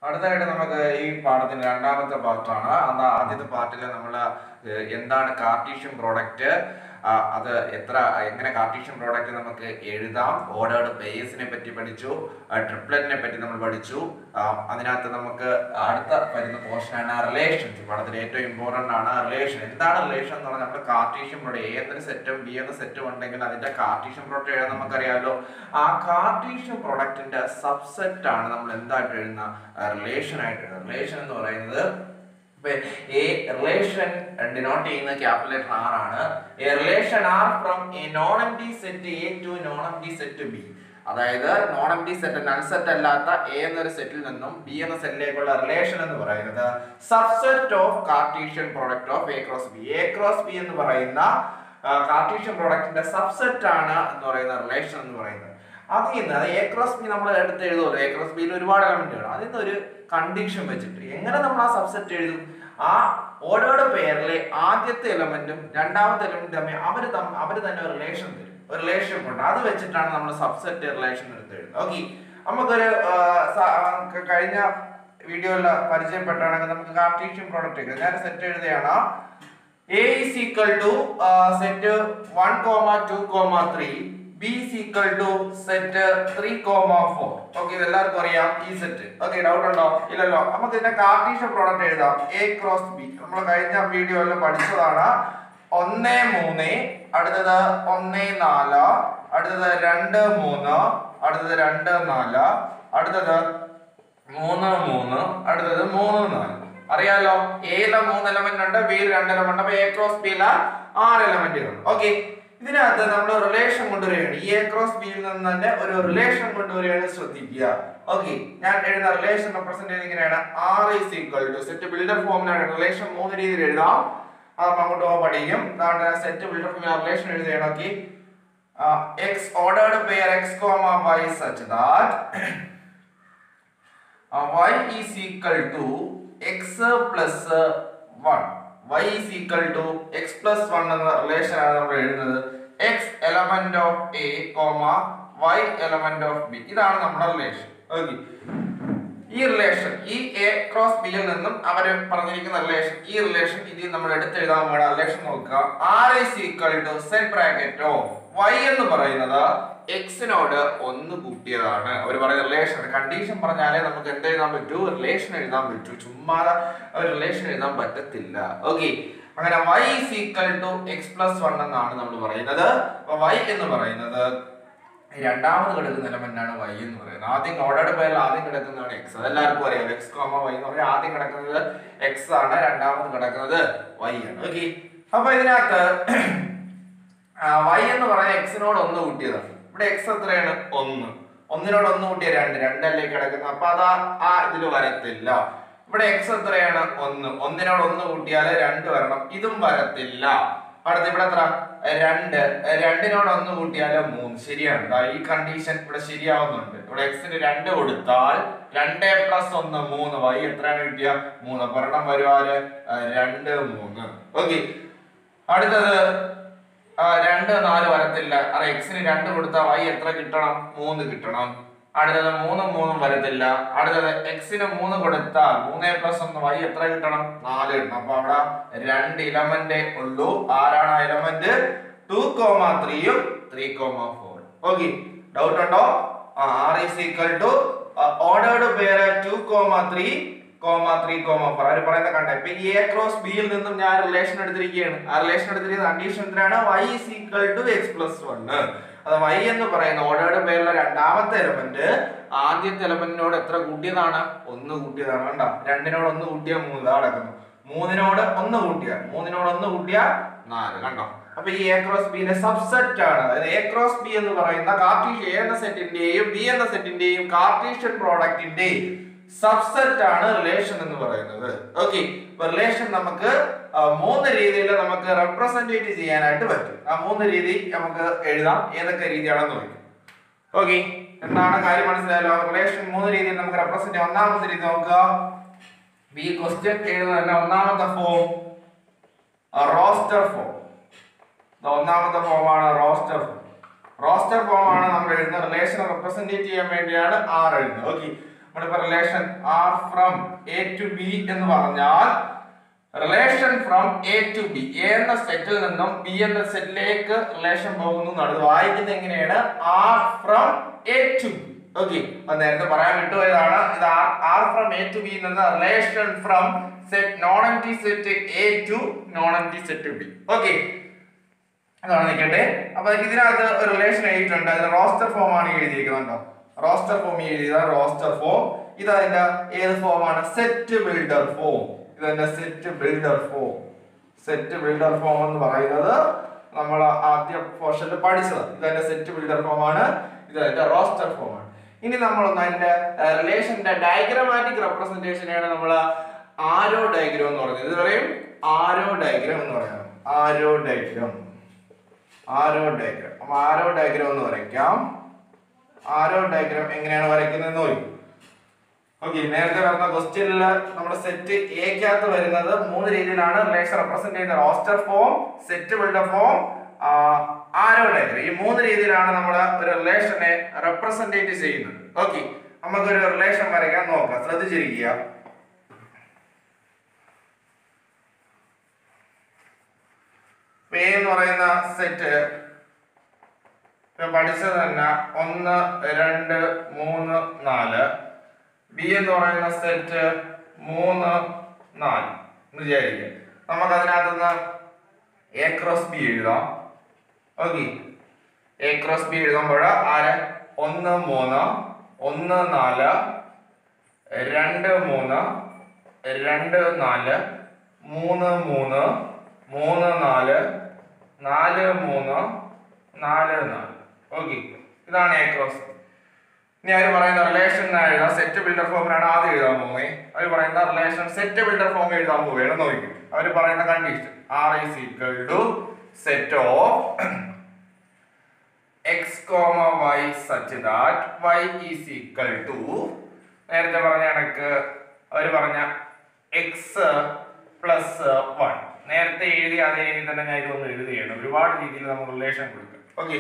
അടുത്തതായിട്ട് നമുക്ക് ഈ പാഠത്തിന്റെ രണ്ടാമത്തെ പാർട്ടാണ് അന്ന് ആദ്യത്തെ പാർട്ടിൽ നമ്മൾ എന്താണ് കാർട്ടീഷ്യൻ പ്രോഡക്റ്റ് അത് എത്ര എങ്ങനെ കാർട്ടീഷ്യൻ പ്രോഡക്റ്റ് നമുക്ക് എഴുതാം ഓർഡേർഡ് പേയേഴ്സിനെ പറ്റി പഠിച്ചു ട്രിപ്ലറ്റിനെ പറ്റി നമ്മൾ പഠിച്ചു ആ, അതിനകത്ത് നമുക്ക് അടുത്ത വരുന്ന പോർഷനാണ് റിലേഷൻസ് പാഠത്തിൽ ഏറ്റവും ഇമ്പോർട്ടന്റ് ആണ് റിലേഷൻ എന്താണ് റിലേഷൻ എന്ന് പറഞ്ഞാൽ നമ്മൾ കാർട്ടീഷ്യൻ പ്രോഡക്റ്റ് എ എന്നൊരു സെറ്റും ബി എന്ന സെറ്റും ഉണ്ടെങ്കിൽ അതിന്റെ കാർട്ടീഷ്യൻ പ്രോഡക്റ്റ് എഴുതാൻ നമുക്കറിയാമല്ലോ ആ കാർട്ടീഷ്യൻ പ്രോഡക്റ്റിന്റെ സബ്സെറ്റ് ആണ് നമ്മൾ എന്തായിട്ട് എഴുതുന്ന റിലേഷൻ ആയിട്ട് എഴുതുന്നത് റിലേഷൻ എന്ന് പറയുന്നത് എ റിലേഷൻ ഡിനോട്ട് ചെയ്യുന്ന ക്യാപിറ്റൽ ലെറ്റർ ആർ ആണ് a relation R from a non empty set A to non empty set B അതായത് non empty set null set അല്ലാത്ത എ എന്നൊരു സെറ്റിൽ നിന്നും ബി എന്ന സെറ്റിലേക്കുള്ള റിലേഷൻ എന്ന് പറയുന്നത് subset of Cartesian product of A cross B A cross B എന്ന് പറയുന്ന കാർട്ടീഷ്യൻ പ്രോഡക്റ്റിന്റെ സബ്സെറ്റ് ആണ് എന്ന് പറയുന്ന റിലേഷൻ എന്ന് പറയുന്നത് അതിൽ നിന്ന് അത് എ ക്രോസ് ബി നമ്മൾ എടുത്ത് എഴുതുമല്ലോ എ ക്രോസ് ബിയിൽ ഒരുപാട് എലമെന്റുകൾ അതിൽ നിന്ന് ഒരു കണ്ടീഷൻ വെച്ചിട്ട് എങ്ങനെ നമ്മൾ ആ സബ്സെറ്റ് എഴുതും ആ ഓരോരോ പേരിലെ ആദ്യത്തെ എലമെന്റും രണ്ടാമത്തെ എലമെന്റും തമ്മിൽ അവർ അവർ തന്നെ ഒരു റിലേഷൻ തരും ഒരു റിലേഷൻ ഉണ്ട് അത് വെച്ചിട്ടാണ് നമ്മൾ സബ്സെറ്റ് റിലേഷൻ എടുത്ത് എഴുതുന്നത് ഓക്കെ നമുക്കൊരു ആ, സ- ആ, ക- കഴിഞ്ഞ വീഡിയോയിൽ പരിചയപ്പെട്ടാണെങ്കിൽ നമുക്ക് കാർട്ടീഷ്യൻ പ്രോഡക്റ്റ് ഞാൻ സെറ്റ് എഴുതുകയാണ് A is equal to set one comma two comma three B is equal to set three comma four okay ഇത് എല്ലാവർക്കും അറിയാം ഈ സെറ്റ് ഓക്കെ ഡൗട്ട് ഉണ്ടോ ഇല്ലല്ലോ നമുക്ക് ഇതിന്റെ കാർട്ടീഷ്യൻ പ്രോഡക്റ്റ് എഴുതാം എ ക്രോസ് ബി നമ്മൾ കഴിഞ്ഞ വീഡിയോയിൽ പഠിച്ചതാണ് ഒന്ന് മൂന്ന് അടുത്തത് ഒന്ന് നാല് അടുത്തത് രണ്ട് മൂന്ന് അടുത്തത് രണ്ട് നാല് അടുത്തത് മൂന്ന് മൂന്ന് അടുത്തത് മൂന്ന് നാല് അറിയാലോ എയിലെ മൂന്ന് എലമെന്റ് ഉണ്ട് ബിയിൽ രണ്ട് എലമെന്റ് അപ്പൊ എ ക്രോസ് ബിയിലെ ആറ് എലമെന്റുകൾ ഓക്കെ ഇതിനകത്ത് നമ്മൾ റിലേഷൻ കൊണ്ടുവരികയാണ് ഈ എ ക്രോസ് ബിയിൽ നിന്ന് തന്നെ ഒരു റിലേഷൻ കൊണ്ടുവരികയാണ് ശ്രദ്ധിക്കുക ഓക്കെ ഞാൻ എഴുതുന്ന റിലേഷൻ റെപ്രസെന്റ് ചെയ്യുന്നത് ഇങ്ങനെയാണ് R is equal to set builder ഫോമിലാണ് റിലേഷൻ മൂന്ന് രീതിയിൽ എഴുതാം അത് നമ്മൾ അങ്ങോട്ട് പോകുമ്പോൾ പഠിക്കും സെറ്റ് ബിൽഡർ ഫോമിൽ റിലേഷൻ എഴുതുകയാണ് okay x ordered pair X comma Y such that y is equal to x plus 1 y is equal to x plus 1 എന്ന റിലേഷൻ ആണ് നമ്മൾ എഴുതുന്നത് x element of a, y element of b ഇതാണ് നമ്മുടെ relation okay ഈ relation ഈ A cross ബിയിൽ നിന്നും അവർ പറഞ്ഞിരിക്കുന്ന റിലേഷൻ ഈ റിലേഷൻ ഇതിൽ നമ്മൾ എടുത്തെഴുതാൻ വേണ്ട റിലേഷൻ നോക്കുക R is equal to set bracket of y എന്ന് പറയുന്നത് എക്സിനോട് ഒന്ന് കൂട്ടിയതാണ് അവർ പറയുന്ന റിലേഷൻ കണ്ടീഷൻ പറഞ്ഞാലേ നമുക്ക് എന്ത് എഴുതാൻ പറ്റൂ റിലേഷൻ എഴുതാൻ പറ്റൂ ചുമ്മാതെ ഒരു റിലേഷൻ എഴുതാൻ പറ്റത്തില്ല ഓക്കെ അങ്ങനെ y is equal to x plus one എന്നാണ് നമ്മൾ പറയുന്നത് അപ്പൊ വൈ എന്ന് പറയുന്നത് രണ്ടാമത് കിടക്കുന്ന എലമെന്റ് ആണ് y എന്ന് പറയുന്നത് ആദ്യം ഓർഡർഡ് പേരിൽ ആദ്യം കിടക്കുന്നതാണ് x അതെല്ലാവർക്കും അറിയാം x കോമ y എന്ന് പറഞ്ഞാൽ ആദ്യം കിടക്കുന്നത് x ആണ് രണ്ടാമത് കിടക്കുന്നത് y ആണ് ഓക്കെ അപ്പൊ ഇതിനകത്ത് ആ, y എന്ന് പറയുന്ന x നോട് ഒന്ന് കൂട്ടിയതാണ് ഇവിടെ x എത്രയാണ് ഒന്ന് ഒന്നിനോട് ഒന്ന് കൂട്ടിയ രണ്ട് രണ്ടല്ലേ കിടക്കുന്നത് അപ്പൊ അത് ആ- ആ ഇതിൽ വരത്തില്ല ഇവിടെ x എത്രയാണ് ഒന്ന് ഒന്നിനോട് ഒന്ന് കൂട്ടിയാൽ രണ്ട് വരണം ഇതും വരത്തില്ല അടുത്ത ഇവിടെ എത്ര രണ്ട് രണ്ടിനോട് ഒന്ന് കൂട്ടിയാൽ മൂന്ന് ശരിയാണ് ദാ ഈ കണ്ടീഷൻ ഇവിടെ ശരിയാവുന്നുണ്ട് ഇവിടെ എക്സിന് രണ്ട് കൊടുത്താൽ രണ്ട് പ്ലസ് ഒന്ന് മൂന്ന് വൈ എത്രയാണ് കിട്ടിയ മൂന്ന് അപ്പൊ ഒരെണ്ണം വരുവാല് ആ, രണ്ട് മൂന്ന് ഓക്കെ അടുത്തത് ആ, രണ്ട് നാല് വരത്തില്ല അത് എക്സിന് രണ്ട് കൊടുത്താൽ വൈ എത്ര കിട്ടണം മൂന്ന് കിട്ടണം അടുത്തത് മൂന്നും മൂന്നും വരത്തില്ല അടുത്തത് എക്സിന് മൂന്ന് കൊടുത്താൽ മൂന്ന് പ്ലസ് ഒന്ന് വൈ എത്ര കിട്ടണം നാല് കിട്ടണം അപ്പൊ അവിടെ രണ്ട് ഇലമെന്റ് ഉള്ളൂ ആരാണ് ആ ഇലമെന്റ് ടു കോമ ത്രീയും three comma four okay doubt ഉണ്ടോ R is equal to ordered pair two comma three comma three comma four അവർ പറയുന്ന കണ്ട ഇപ്പൊ ഈ എ ക്രോസ് ബിയിൽ നിന്നും ഞാൻ റിലേഷൻ എടുത്തിരിക്കുകയാണ് ആ റിലേഷൻ എടുത്തിരിക്കുന്ന കണ്ടീഷൻ എന്തിനാണ് y is equal to x plus one അത് y എന്ന് പറയുന്ന ഓർഡേർഡ് പേരിലെ രണ്ടാമത്തെ എലമെന്റ് ആദ്യത്തെ എലമെന്റിനോട് എത്ര കൂട്ടിയതാണ് ഒന്ന് കൂട്ടിയതാണ് കണ്ട രണ്ടിനോട് ഒന്ന് കൂട്ടിയാൽ മൂന്ന് ഇതാ കിടക്കുന്നു മൂന്നിനോട് ഒന്ന് കൂട്ടിയാൽ മൂന്നിനോട് ഒന്ന് കൂട്ടിയാൽ നാല് കണ്ടോ അപ്പൊ ഈ എ ക്രോസ് ബിയുടെ സബ്സെറ്റ് ആണ് അതായത് എ ക്രോസ് ബി എന്ന് പറയുന്ന കാർട്ടീഷ്യൻ എ എന്ന സെറ്റിന്റെയും ബി എന്ന സെറ്റിന്റെയും കാർട്ടീഷ്യൻ പ്രോഡക്റ്റിന്റെ സബ്സെറ്റ് ആണ് റിലേഷൻ എന്ന് പറയുന്നത് ഓക്കെ റിലേഷൻ നമുക്ക് ആ, മൂന്ന് രീതിയിൽ നമുക്ക് റെപ്രസെന്റേറ്റ് ചെയ്യാനായിട്ട് പറ്റും ആ മൂന്ന് രീതി നമുക്ക് എഴുതാം ഏതൊക്കെ രീതിയാണെന്ന് നോക്കും ഓക്കെ എന്താണ് കാര്യം മനസ്സിലായല്ലോ റിലേഷൻ മൂന്ന് രീതിയിൽ നമുക്ക് റെപ്രസെന്റ് ചെയ്യാം ഒന്നാമത്തെ രീതി നോക്കുക ഈ ക്വസ്റ്റ്യൻ എഴുതുന്ന ഒന്നാമത്തെ ഫോം റോസ്റ്റർ ഫോം ഒന്നാമത്തെ ഫോമാണ് റോസ്റ്റർ ഫോം റോസ്റ്റർ ഫോം ആണ് നമ്മൾ എഴുതുന്ന റിലേഷൻ റെപ്രസെന്റ് ചെയ്യാൻ വേണ്ടിയാണ് ആർ എഴുതുന്നത് ഓക്കെ നമ്മളിപ്പോ relation R from A to B എന്ന് പറഞ്ഞാൽ relation from A to B A എന്ന സെറ്റിൽ നിന്നും ബി എന്ന സെറ്റിലേക്ക് റിലേഷൻ പോകുന്നു എന്നുള്ളത് വായിക്കുന്നത് എങ്ങനെയാണ് R from A to B okay അത് നേരത്തെ പറയാൻ വിട്ടുപോയതാണ് ഇത് R from A to B എന്ന relation from set non empty set A to non empty set B okay അതാണ് നിൽക്കട്ടെ അപ്പൊ ഇതിനകത്ത് ഒരു റിലേഷൻ എഴുതിയിട്ടുണ്ട് അതിന് റോസ്റ്റർ ഫോം ആണ് എഴുതിയിരിക്കുന്നുണ്ടോ റോസ്റ്റർ ഫോം എഴുതിയത് റോസ്റ്റർ ഫോം ഇത് അതിന്റെ ഏത് ഫോം ആണ് സെറ്റ് ബിൽഡർ ഫോം ഇത് അതിന്റെ set builder form set builder form എന്ന് പറയുന്നത് നമ്മൾ ആദ്യ പോർഷനിൽ പഠിച്ചത് ഇത് അതിന്റെ സെറ്റ് ബിൽഡർ ഫോം ആണ് ഇത് അതിന്റെ റോസ്റ്റർ ഫോം ആണ് ഇനി നമ്മളൊന്ന് അതിന്റെ റിലേഷന്റെ ഡയഗ്രമാറ്റിക് റെപ്രസെന്റേഷനെയാണ് നമ്മൾ ആരോ ഡയഗ്രാം എന്ന് പറയുന്നത് ഇത് പറയും ആരോ ഡയഗ്രാം എന്ന് പറയുന്നത് ആരോ ഡയഗ്രാം ആരോ ഡയഗ്രാം അപ്പൊ ആരോ ഡയഗ്രാം എന്ന് വരയ്ക്കാം ആരോ ഡയഗ്രാം എങ്ങനെയാണ് വരയ്ക്കുന്നത് നോക്കി ഓക്കെ നേരത്തെ പറഞ്ഞ ക്വസ്റ്റ്യനിൽ നമ്മുടെ സെറ്റ് എക്കകത്ത് വരുന്നത് മൂന്ന് രീതിയിലാണ് റിലേഷൻ റെപ്രസെന്റ് ചെയ്യുന്ന roster form set builder form arrow diagram ഈ മൂന്ന് രീതിയിലാണ് നമ്മൾ ഒരു റിലേഷനെ റെപ്രസെന്റേറ്റ് ചെയ്യുന്നത് ഓക്കെ നമുക്കൊരു റിലേഷൻ വരയ്ക്കാൻ നോക്കാം ശ്രദ്ധിച്ചിരിക്കുക എ എന്ന് പറയുന്ന സെറ്റ് പഠിച്ചത് തന്നെ ഒന്ന് രണ്ട് മൂന്ന് നാല് ബി എന്ന് പറയുന്ന സെറ്റ് മൂന്ന് നാല് എന്ന് വിചാരിക്കുക നമുക്ക് അതിനകത്തുനിന്ന് എ ക്രോസ് ബി എഴുതാം ഓക്കെ എ ക്രോസ് ബി എഴുതുമ്പോൾ ആര് ഒന്ന് മൂന്ന് ഒന്ന് നാല് രണ്ട് മൂന്ന് രണ്ട് നാല് മൂന്ന് മൂന്ന് മൂന്ന് നാല് നാല് മൂന്ന് നാല് നാല് ഓക്കെ ഇതാണ് എ ക്രോസ് ഇനി അവർ പറയുന്ന റിലേഷൻ എഴുതാം സെറ്റ് ബിൽഡർ ഫോമിലാണ് ആദ്യം എഴുതാൻ പോകുന്നത് അവർ പറയുന്ന റിലേഷൻ സെറ്റ് ബിൽഡർ ഫോം എഴുതാൻ പോവുകയാണ് നോക്കി അവർ പറയുന്ന condition R is equal to set of x comma Y such that y is equal to നേരത്തെ പറഞ്ഞ കണക്ക് അവർ പറഞ്ഞ എക്സ് പ്ലസ് വൺ നേരത്തെ എഴുതി അതേ രീതി തന്നെ ഞാൻ ഇതൊന്ന് എഴുതുകയാണ് ഒരുപാട് രീതിയിൽ നമുക്ക് റിലേഷൻ കൊടുക്കാം ഓക്കെ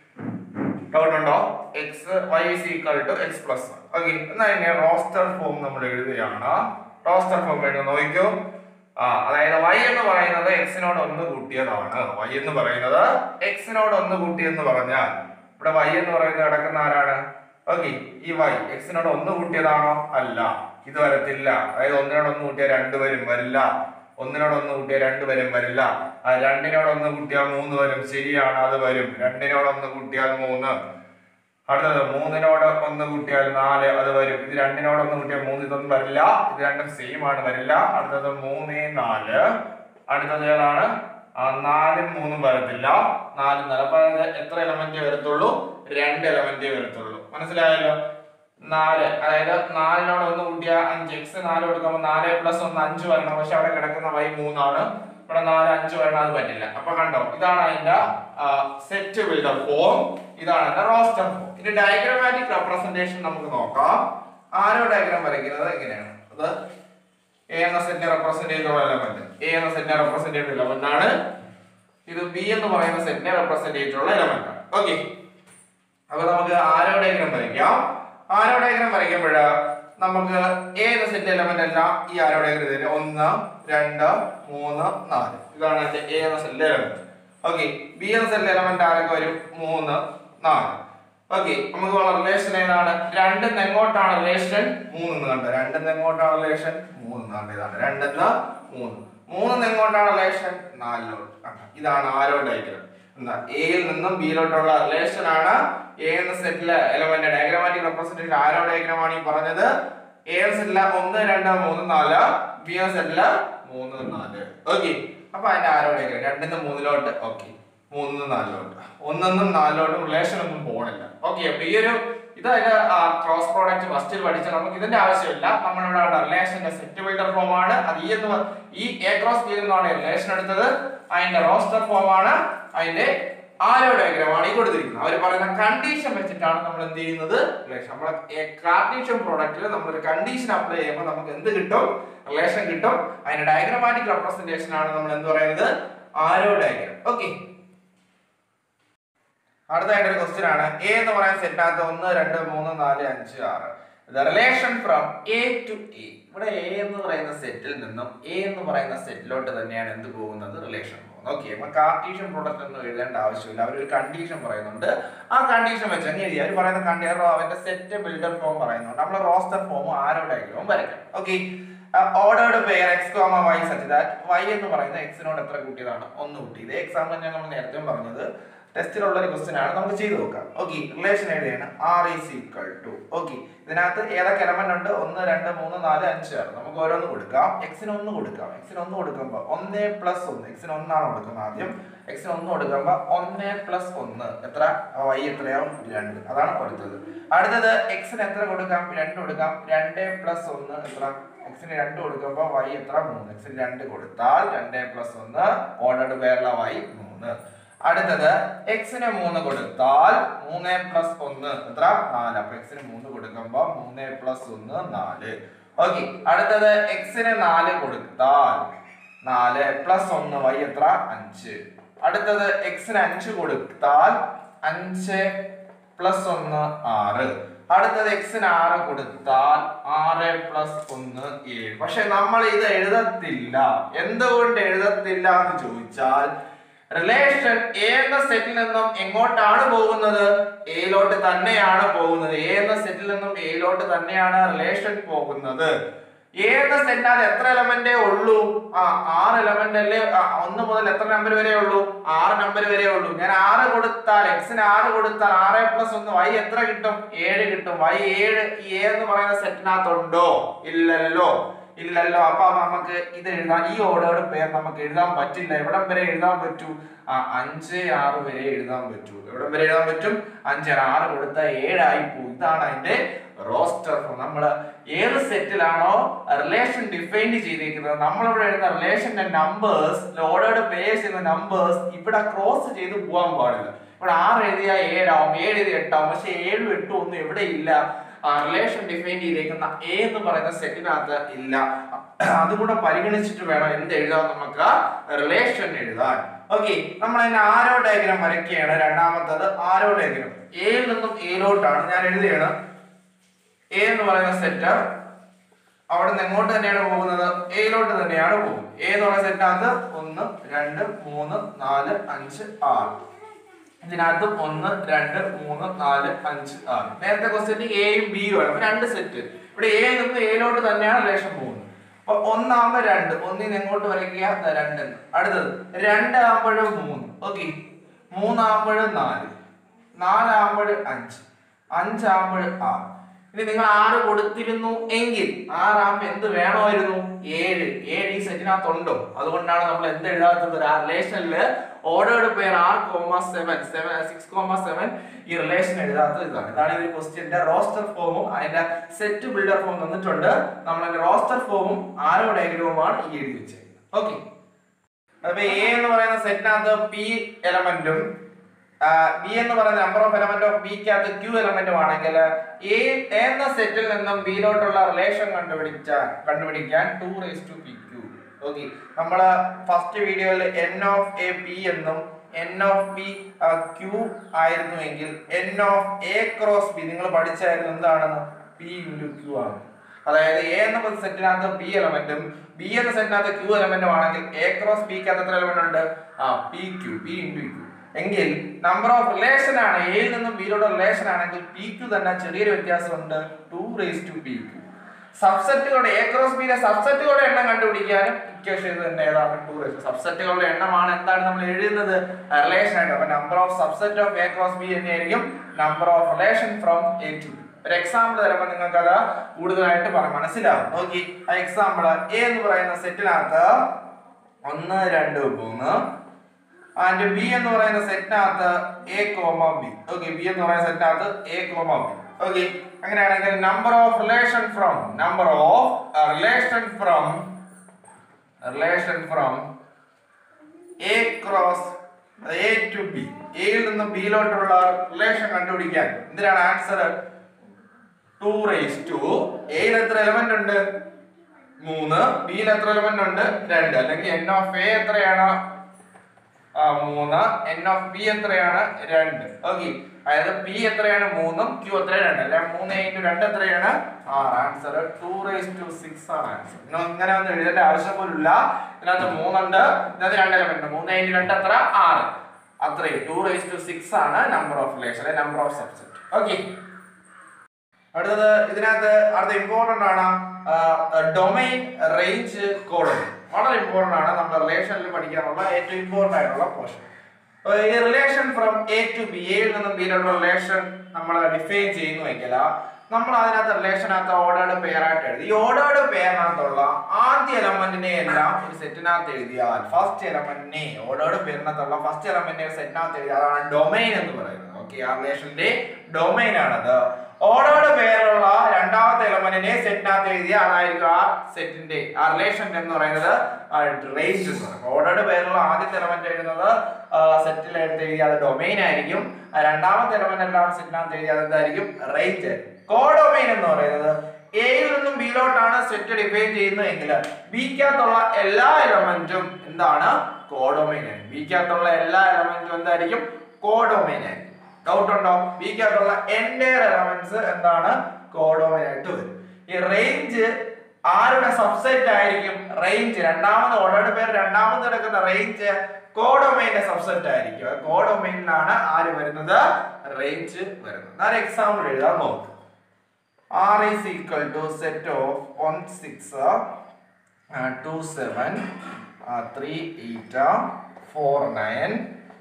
ഡൗട്ട് ഉണ്ടോ x y is equal to x plus one okay എന്നാൽ ഇനി റോസ്റ്റർ ഫോം നമ്മൾ എഴുതുകയാണ് റോസ്റ്റർ ഫോം എഴുതുന്ന നോക്കിക്കോ ആ അതായത് y എന്ന് പറയുന്നത് എക്സിനോട് ഒന്ന് കൂട്ടിയതാണ് y എന്ന് പറയുന്നത് എക്സിനോട് ഒന്ന് കൂട്ടിയെന്ന് പറഞ്ഞാൽ ഇവിടെ y എന്ന് പറയുന്നത് കിടക്കുന്ന ആരാണ് ഓക്കെ ഈ y എക്സിനോട് ഒന്ന് കൂട്ടിയതാണോ അല്ല ഇത് വരത്തില്ല അതായത് ഒന്നിനോട് ഒന്ന് കൂട്ടിയാൽ രണ്ട് വരും വരില്ല ഒന്നിനോട് ഒന്ന് കൂട്ടിയാൽ രണ്ട് വരും വരില്ല ആ രണ്ടിനോട് ഒന്ന് കൂട്ടിയാൽ മൂന്ന് വരും ശരിയാണ് അത് വരും രണ്ടിനോട് ഒന്ന് കൂട്ടിയാൽ മൂന്ന് അടുത്തത് മൂന്നിനോട് ഒന്ന് കൂട്ടിയാൽ നാല് അത് വരും ഇത് രണ്ടിനോട് ഒന്ന് കൂട്ടിയാൽ മൂന്ന് ഇതൊന്നും വരില്ല ഇത് രണ്ടും സെയിം ആണ് വരില്ല അടുത്തത് മൂന്ന് നാല് അടുത്തത് ഏതാണ് ആ നാലും മൂന്നും വരത്തില്ല നാലും നാല് അപ്പൊ അത് എത്ര എലമെന്റ് വരത്തുള്ളൂ രണ്ട് എലമെന്റ് വരത്തുള്ളൂ മനസ്സിലായല്ലോ നാല് അതായത് നാലിനോട് ഒന്ന് കൂട്ടിയാൽ അഞ്ച് എക്സ് നാല് കൊടുക്കുമ്പോൾ നാല് പ്ലസ് ഒന്ന് അഞ്ച് വരണം പക്ഷെ അവിടെ കിടക്കുന്ന വൈ മൂന്നാണ് ഇവിടെ നാല് അഞ്ച് വരണം അത് പറ്റില്ല അപ്പൊ കണ്ടോ ഇതാണ് അതിന്റെ സെറ്റ് ബിൽഡർ ഫോം ഇതാണ് അതിന്റെ റോസ്റ്റർ ഫോം ഇനി ഡയഗ്രമാറ്റിക് റെപ്രസെന്റേഷൻ നമുക്ക് നോക്കാം ആരോ ഡയഗ്രാം വരയ്ക്കുന്നത് എങ്ങനെയാണ് അത് എ എന്ന സെറ്റിനെ റെപ്രസെന്റ് ചെയ്തുള്ള എലമെന്റ് എ എന്ന സെറ്റിനെ റെപ്രസെന്റ് ചെയ്ത എലമെന്റ് ആണ് ഇത് ബി എന്ന് പറയുന്ന സെറ്റിനെ റെപ്രസെന്റ് ചെയ്തിട്ടുള്ള എലമെന്റ് ആണ് ഓക്കെ അപ്പൊ നമുക്ക് ആരോ ഡയഗ്രാം വരയ്ക്കാം ആരോ ഡയഗ്രാം വരയ്ക്കുമ്പോൾ നമുക്ക് എ എന്ന സെറ്റ് എലമെന്റ് എല്ലാം ഈ ആരോ ഡയഗ്രാം തരും ഒന്ന് രണ്ട് മൂന്ന് നാല് ഇതാണ് എന്റെ എ എന്ന സെറ്റ് എലമെന്റ് ഓക്കെ ബി എന്ന സെറ്റ് എലമെന്റ് ആരൊക്കെ വരും മൂന്ന് നാല് ഓക്കെ നമുക്ക് റിലേഷൻ ഏതാണ് രണ്ടിന്ന് എങ്ങോട്ടാണ് റിലേഷൻ മൂന്ന് കണ്ടത് രണ്ടിന്ന് എങ്ങോട്ടാണ് റിലേഷൻ മൂന്ന് കണ്ടത് ഇതാണ് രണ്ടിന്ന് മൂന്ന് മൂന്നിന്ന് എങ്ങോട്ടാണ് റിലേഷൻ നാലിലോട്ട് കണ്ടോ? ഇതാണ് ആരോ ഡയഗ്രാം എന്താ എയിൽ നിന്നും ബിയിലോട്ടുള്ള റിലേഷൻ ആണ് എ എന്ന സെറ്റിലെ element diagrammatic representation arrow diagram ആണ് ഈ പറഞ്ഞത് എ എന്ന സെറ്റിലെ ഒന്ന് രണ്ട് മൂന്ന് നാല് ബി എന്ന സെറ്റിലെ മൂന്ന് നാല് ഓക്കെ അപ്പൊ അതിന്റെ ആരോ ഡയഗ്രാം രണ്ടിന്ന് മൂന്നിലോട്ട് ഓക്കെ മൂന്നിന്ന് നാലിലോട്ട് ഒന്നിന്നും നാലിലോട്ടും റിലേഷൻ ഒന്നും പോണില്ല ഓക്കെ അപ്പൊ ഈ ഒരു ഇത് അതിന്റെ ക്രോസ് പ്രോഡക്റ്റ് ഫസ്റ്റിൽ പഠിച്ച നമുക്ക് ഇതിന്റെ ആവശ്യമില്ല നമ്മളിവിടെ റിലേഷന്റെ സെറ്റ് ബിൽഡർ ഫോം ആണ് അത് ഈ എന്ന് പ- ഈ എ ക്രോസ് ബി എന്നാണ് റിലേഷൻ എടുത്തത് അതിന്റെ റോസ്റ്റർ ഫോം ആണ് അതിന്റെ ആരോ ഡയഗ്രാം ആണ് ഈ കൊടുത്തിരിക്കുന്നത് അവർ പറയുന്ന കണ്ടീഷൻ വെച്ചിട്ടാണ് നമ്മൾ എന്ത് ചെയ്യുന്നത് റിലേഷൻ നമ്മൾ കാർട്ടീഷ്യൻ പ്രോഡക്റ്റിൽ നമ്മൾ ഒരു കണ്ടീഷൻ അപ്ലൈ ചെയ്യുമ്പോൾ നമുക്ക് എന്ത് കിട്ടും റിലേഷൻ കിട്ടും അതിന്റെ ഡയഗ്രമാറ്റിക് റെപ്രസെന്റേഷൻ ആണ് നമ്മൾ എന്ത് പറയുന്നത് ആരോ ഡയഗ്രാം ഓക്കെ അടുത്തതായിട്ട് ഒരു ക്വസ്റ്റ്യൻ ആണ് എ എന്ന് പറയുന്ന സെറ്റിനകത്ത് ഒന്ന് രണ്ട് മൂന്ന് നാല് അഞ്ച് ആറ് the relation from A to A ഇവിടെ എ എന്ന് പറയുന്ന സെറ്റിൽ നിന്നും എ എന്ന് പറയുന്ന സെറ്റിലോട്ട് തന്നെയാണ് എന്ത് പോകുന്നത് റിലേഷൻ പോകുന്നത് ഓക്കെ അപ്പൊ കാർട്ടീഷ്യൻ പ്രോഡക്റ്റ് ഒന്നും എഴുതേണ്ട ആവശ്യമില്ല അവരൊരു കണ്ടീഷൻ പറയുന്നുണ്ട് ആ കണ്ടീഷൻ വെച്ച് അങ്ങ് എഴുതി അവർ പറയുന്ന കണ്ടീഷൻ അവന്റെ സെറ്റ് ബിൽഡർ ഫോം പറയുന്നുണ്ട് നമ്മൾ റോസ്റ്റർ ഫോം ആരോ ഡയഗ്രാമും വരയ്ക്കണം okay ordered pair X comma Y such that y എന്ന് പറയുന്ന എക്സിനോട് എത്ര കൂട്ടിയതാണ് ഒന്ന് കൂട്ടി ഇതേ എക്സാമ്പിൾ ഞാൻ നമ്മൾ നേരത്തെ പറഞ്ഞത് ടെസ്റ്റിലുള്ള ഒരു ക്വസ്റ്റ്യൻ ആണ് നമുക്ക് ചെയ്തു നോക്കാം ഓക്കെ റിലേഷൻ എഴുതിയാണ് R is equal to okay ഇതിനകത്ത് ഏതൊക്കെ എലമെന്റ് ഉണ്ട് ഒന്ന് രണ്ട് മൂന്ന് നാല് അഞ്ച് ആറ് നമുക്ക് ഓരോന്ന് കൊടുക്കാം എക്സിന് ഒന്ന് കൊടുക്കാം എക്സിന് ഒന്ന് കൊടുക്കുമ്പോൾ ഒന്ന് പ്ലസ് ഒന്ന് എക്സിന് ഒന്നാണ് കൊടുക്കുന്നത് ആദ്യം എക്സിന് ഒന്ന് കൊടുക്കുമ്പോൾ ഒന്ന് പ്ലസ് ഒന്ന് എത്ര വൈ എത്രയാവും രണ്ട് അതാണ് കൊടുത്തത് അടുത്തത് എക്സിന് എത്ര കൊടുക്കാം രണ്ട് കൊടുക്കാം രണ്ട് പ്ലസ് ഒന്ന് എത്ര എക്സിന് രണ്ട് കൊടുക്കുമ്പോൾ വൈ എത്ര മൂന്ന് എക്സിന് രണ്ട് കൊടുത്താൽ രണ്ട് പ്ലസ് ഒന്ന് ഓർഡർഡ് പേരുള്ള വൈ മൂന്ന് അടുത്തത് എക്സിന് മൂന്ന് കൊടുത്താൽ മൂന്ന് പ്ലസ് ഒന്ന് എത്ര നാല് അപ്പൊ എക്സിന് മൂന്ന് കൊടുക്കുമ്പോ മൂന്ന് പ്ലസ് ഒന്ന് നാല് ഓക്കെ അടുത്തത് എക്സിന് നാല് കൊടുത്താൽ നാല് പ്ലസ് ഒന്ന് വൈ എത്ര അഞ്ച് അടുത്തത് എക്സിന് അഞ്ച് കൊടുത്താൽ അഞ്ച് പ്ലസ് ഒന്ന് ആറ് അടുത്തത് എക്സിന് ആറ് കൊടുത്താൽ ആറ് പ്ലസ് ഒന്ന് ഏഴ് പക്ഷെ നമ്മൾ ഇത് എഴുതത്തില്ല എന്തുകൊണ്ട് എഴുതത്തില്ല എന്ന് ചോദിച്ചാൽ റിലേഷൻ എ എന്ന സെറ്റിൽ നിന്നും എങ്ങോട്ടാണ് പോകുന്നത് എയിലോട്ട് തന്നെയാണ് പോകുന്നത് എ എന്ന സെറ്റിൽ നിന്നും എയിലോട്ട് തന്നെയാണ് റിലേഷൻ പോകുന്നത് എ എന്ന സെറ്റിനകത്ത് എത്ര എലമെന്റേ ഉള്ളൂ ആ ആറ് എലമെന്റ് അല്ലേ ആ, ഒന്ന് മുതൽ എത്ര നമ്പർ വരെ ഉള്ളൂ ആറ് നമ്പർ വരെ ഉള്ളൂ ഞാൻ ആറ് കൊടുത്താൽ എക്സിന് ആറ് കൊടുത്താൽ ആറ് പ്ലസ് ഒന്ന് വൈ എത്ര കിട്ടും ഏഴ് കിട്ടും വൈ ഏഴ് ഈ എ എന്ന് പറയുന്ന സെറ്റിനകത്തുണ്ടോ ഇല്ലല്ലോ ഇല്ലല്ലോ അപ്പൊ നമുക്ക് ഇത് എഴുതാൻ ഈ ഓർഡേർഡ് പേർ നമുക്ക് എഴുതാൻ പറ്റില്ല എവിടം വരെ എഴുതാൻ പറ്റൂ ആ അഞ്ച് ആറ് വരെ എഴുതാൻ പറ്റൂ എവിടം വരെ എഴുതാൻ പറ്റും അഞ്ച് ആറ് കൊടുത്ത ഏഴായി പോകും ഇതാണ് അതിന്റെ റോസ്റ്റർ നമ്മൾ ഏത് സെറ്റിലാണോ റിലേഷൻ ഡിഫൈൻ ചെയ്തിരിക്കുന്നത് നമ്മളിവിടെ എഴുതുന്ന റിലേഷന്റെ നമ്പേഴ്സ് ഓർഡേർഡ് പേഴ്സ് എന്ന നമ്പേഴ്സ് ഇവിടെ ക്രോസ് ചെയ്ത് പോകാൻ പാടില്ല ഇവിടെ ആറ് എഴുതിയാൽ ഏഴാവും ഏഴ് എഴുതി എട്ടാവും പക്ഷെ ഏഴും എട്ടും ഒന്നും ഇവിടെ ഇല്ല റിലേഷൻ ഡിഫൈൻ ചെയ്തേക്കുന്ന എ എന്ന് പറയുന്ന സെറ്റിനകത്ത് ഇല്ല അതുകൂടെ പരിഗണിച്ചിട്ട് വേണം എന്ത് എഴുതാൻ നമുക്ക് റിലേഷൻ എഴുതാൻ ഓക്കെ നമ്മൾ അതിന് ആരോ ഡയഗ്രാം വരയ്ക്കുകയാണ് രണ്ടാമത്തത് ആരോ ഡയഗ്രാം എയിൽ നിന്നും എയിലോട്ടാണ് ഞാൻ എഴുതുകയാണ് എ എന്ന് പറയുന്ന സെറ്റ് അവിടെ നിന്ന് എങ്ങോട്ട് തന്നെയാണ് പോകുന്നത് എയിലോട്ട് തന്നെയാണ് പോകുന്നത് എ എന്ന് പറയുന്ന സെറ്റിനകത്ത് ഒന്ന് രണ്ട് മൂന്ന് നാല് അഞ്ച് ആറ് ഇതിനകത്ത് ഒന്ന് രണ്ട് മൂന്ന് നാല് അഞ്ച് ആറ് നേരത്തെ ക്വസ്റ്റ്യൻ എയും ബിയും ആണ് അപ്പൊ രണ്ട് സെറ്റ് ഇവിടെ എ നിന്ന് എയിലോട്ട് തന്നെയാണ് റിലേഷൻ പോകുന്നത് അപ്പൊ ഒന്നാകുമ്പോ രണ്ട് ഒന്നിന് എങ്ങോട്ട് വരയ്ക്കുക ദാ രണ്ടെന്ന് അടുത്തത് രണ്ടാകുമ്പോഴും മൂന്ന് ഓക്കെ മൂന്നാകുമ്പോഴും നാല് നാലാകുമ്പോഴും അഞ്ച് അഞ്ചാകുമ്പോഴും ആറ് ഇനി നിങ്ങൾ ആറ് കൊടുത്തിരുന്നു എങ്കിൽ ആറാകുമ്പോ എന്ത് വേണമായിരുന്നു ഏഴ് ഏഴ് ഈ സെറ്റിനകത്തുണ്ടോ അതുകൊണ്ടാണ് നമ്മൾ എന്ത് എഴുതാത്തത് ആ റിലേഷനില് ordered pair R comma seven seven six comma seven ഈ റിലേഷൻ എഴുതാത്തത് ഇതാണ് ഇതാണ് ഈ ക്വസ്റ്റ്യന്റെ റോസ്റ്റർ ഫോമും അതിന്റെ സെറ്റ് ബിൽഡർ ഫോം തന്നിട്ടുണ്ട് നമ്മൾ അതിന്റെ റോസ്റ്റർ ഫോമും ആരോ ഡയഗ്രവുമാണ് ഈ എഴുതി വെച്ചത് ഓക്കെ അപ്പൊ എ എന്ന് പറയുന്ന സെറ്റിനകത്ത് പി എലമെന്റും ബി എന്ന് പറയുന്ന നമ്പർ ഓഫ് എലമെന്റ് ഓഫ് ബിക്കകത്ത് ക്യൂ എലമെന്റും ആണെങ്കിൽ എ എന്ന സെറ്റിൽ നിന്നും ബിയിലോട്ടുള്ള റിലേഷൻ കണ്ടുപിടിച്ചാൽ കണ്ടുപിടിക്കാൻ two raise to P Q okay നമ്മള് ഫസ്റ്റ് വീഡിയോയിൽ എൻ ഓഫ് എ പി എന്നും എൻ ഓഫ് ബി ക്യൂ ആയിരുന്നുവെങ്കിൽ N of A cross B നിങ്ങൾ പഠിച്ചായിരുന്നു എന്താണെന്ന് പി ഇൻറ്റു ക്യൂ ആണ് അതായത് എ എന്ന സെറ്റിനകത്ത് ബി എലമെന്റും ബി എന്ന സെറ്റിനകത്ത് ക്യൂ എലമെന്റും ആണെങ്കിൽ എ ക്രോസ് ബിക്കകത്ത് എത്ര എലമെന്റ് ഉണ്ട് ആ P Q P into Q എങ്കിൽ നമ്പർ ഓഫ് റിലേഷൻ ആണ് എയിൽ നിന്നും ബിയിലുള്ള റിലേഷൻ ആണെങ്കിൽ പി ക്യൂ തന്നെ ചെറിയൊരു വ്യത്യാസമുണ്ട് two raise to P Q സബ്സെറ്റുകളുടെ എ ക്രോസ് ബിയിലെ സബ്സെറ്റുകളുടെ എണ്ണം കണ്ടുപിടിക്കാനും ഇക്വേഷൻ ഇത് തന്നെ ഏതാണ് ടു റേസ് സബ്സെറ്റുകളുടെ എണ്ണമാണ് എന്താണ് നമ്മൾ എഴുതുന്നത് റിലേഷൻ ആയിട്ട് അപ്പൊ number of subset of A cross B തന്നെയായിരിക്കും number of relation from A to B ഒരു എക്സാമ്പിൾ തരുമ്പോൾ നിങ്ങൾക്ക് അത് കൂടുതലായിട്ട് പറ മനസ്സിലാവും നോക്കി ആ എക്സാമ്പിൾ എ എന്ന് പറയുന്ന സെറ്റിനകത്ത് ഒന്ന് രണ്ട് മൂന്ന് ആൻഡ് ബി എന്ന് പറയുന്ന സെറ്റിനകത്ത് A comma B okay B എന്ന് പറയുന്ന സെറ്റിനകത്ത് എ കോമ ബി ഓക്കെ അങ്ങനെയാണെങ്കിൽ number of relation from number of relation from relation from A cross A to B എയിൽ നിന്ന് ബിയിലോട്ടുള്ള റിലേഷൻ കണ്ടുപിടിക്കാൻ എന്തിനാണ് ആൻസർ ടു റേസ് ടു എയിൽ എത്ര എലമെന്റ് ഉണ്ട് മൂന്ന് ബിയിൽ എത്ര എലമെന്റ് ഉണ്ട് രണ്ട് അല്ലെങ്കിൽ എൻ ഓഫ് എ എത്രയാണ് ആ, മൂന്ന് എൻ ഓഫ് ബി എത്രയാണ് രണ്ട് ഓക്കെ അതായത് പി എത്രയാണ് മൂന്നും ക്യൂ എത്രയാണ് രണ്ട് അല്ലെ മൂന്ന് ഇൻറ്റു രണ്ട് എത്രയാണ് ആറ് answer two raise to six ആണ് ആൻസർ നിങ്ങൾ ഇങ്ങനെ ഒന്നും എഴുതേണ്ട ആവശ്യം പോലും ഇല്ല ഇതിനകത്ത് മൂന്നുണ്ട് ഇതിനകത്ത് രണ്ട് എലമെന്റ് മൂന്ന് ഇൻറ്റു രണ്ട് എത്ര ആറ് അത്രയും ടു റേസ് ടു സിക്സ് ആണ് നമ്പർ ഓഫ് റിലേഷൻ അല്ലെ നമ്പർ ഓഫ് സബ്സെറ്റ് ഓക്കെ അടുത്തത് ഇതിനകത്ത് അടുത്ത ഇമ്പോർട്ടന്റ് ആണ് ഡൊമൈൻ റേഞ്ച് കോഡ് വളരെ ഇമ്പോർട്ടന്റ് ആണ് നമ്മുടെ റിലേഷനിൽ പഠിക്കാനുള്ള ഏറ്റവും ഇമ്പോർട്ടന്റ് ആയിട്ടുള്ള പോർഷൻ ഈ relation from A to B എയിൽ നിന്നും ബിയിലുള്ള റിലേഷൻ നമ്മൾ ഡിഫൈൻ ചെയ്യുന്നുവെങ്കിൽ നമ്മൾ അതിനകത്ത് റിലേഷനകത്ത് ഓർഡേർഡ് പെയർ ആയിട്ട് എഴുതി ഈ ഓർഡേർഡ് പെയറിനകത്തുള്ള ആദ്യ എലമെന്റിനെ എല്ലാം ഒരു സെറ്റിനകത്ത് എഴുതിയാൽ ഫസ്റ്റ് എലമെന്റിനെ ഓർഡേർഡ് പെയറിനകത്തുള്ള ഫസ്റ്റ് എലമെന്റിനെ സെറ്റിനകത്ത് എഴുതിയാൽ അതാണ് ഡൊമൈൻ എന്ന് പറയുന്നത് ഓക്കെ ആ റിലേഷന്റെ ഡൊമൈൻ ആണത് ഓർഡേർഡ് പേരുള്ള രണ്ടാമത്തെ എലമെന്റിനെ സെറ്റിനകത്ത് എഴുതിയ അതായിരിക്കും ആ സെറ്റിന്റെ ആ റിലേഷൻ എന്ന് പറയുന്നത് റേഞ്ച് എന്ന് പറയും ഓർഡേർഡ് പേരുള്ള ആദ്യത്തെ എലമെന്റ് എഴുതുന്നത് സെറ്റിൽ എടുത്ത് എഴുതിയ അത് ഡൊമൈൻ ആയിരിക്കും ആ രണ്ടാമത്തെ എലമെന്റ് എല്ലാം സെറ്റിനകത്ത് എഴുതിയ എന്തായിരിക്കും റേഞ്ച് ആയിരിക്കും കോഡൊമൈൻ എന്ന് പറയുന്നത് എയിൽ നിന്നും ബിയിലോട്ടാണ് സെറ്റ് ഡിഫൈൻ ചെയ്യുന്നതെങ്കിൽ ബിക്കകത്തുള്ള എല്ലാ എലമെന്റും എന്താണ് കോഡൊമൈൻ ആയിരിക്കും ബിക്കകത്തുള്ള എല്ലാ എലമെന്റും എന്തായിരിക്കും കോഡൊമൈൻ ആയിരിക്കും ഡൗട്ട് ഉണ്ടോ ബിക്കകത്തുള്ള എൻറ്റയർ എലമെന്റ്സ് എന്താണ് കോഡൊമൈൻ ആയിട്ട് വരും ഈ റേഞ്ച് ആരുടെ സബ്സെറ്റ് ആയിരിക്കും റേഞ്ച് രണ്ടാമത് ഓർഡറുടെ പേര് രണ്ടാമത് കിടക്കുന്ന റേഞ്ച് കോഡൊമൈന്റെ സബ്സെറ്റ് ആയിരിക്കും കോഡൊമൈനിലാണ് ആര് വരുന്നത് റേഞ്ച് വരുന്നത് ഞാൻ എക്സാമ്പിൾ എഴുതാൻ നോക്കും R is equal to set of 1, 6, uh, 2, 7, uh, 3, 8, uh, 4, 9,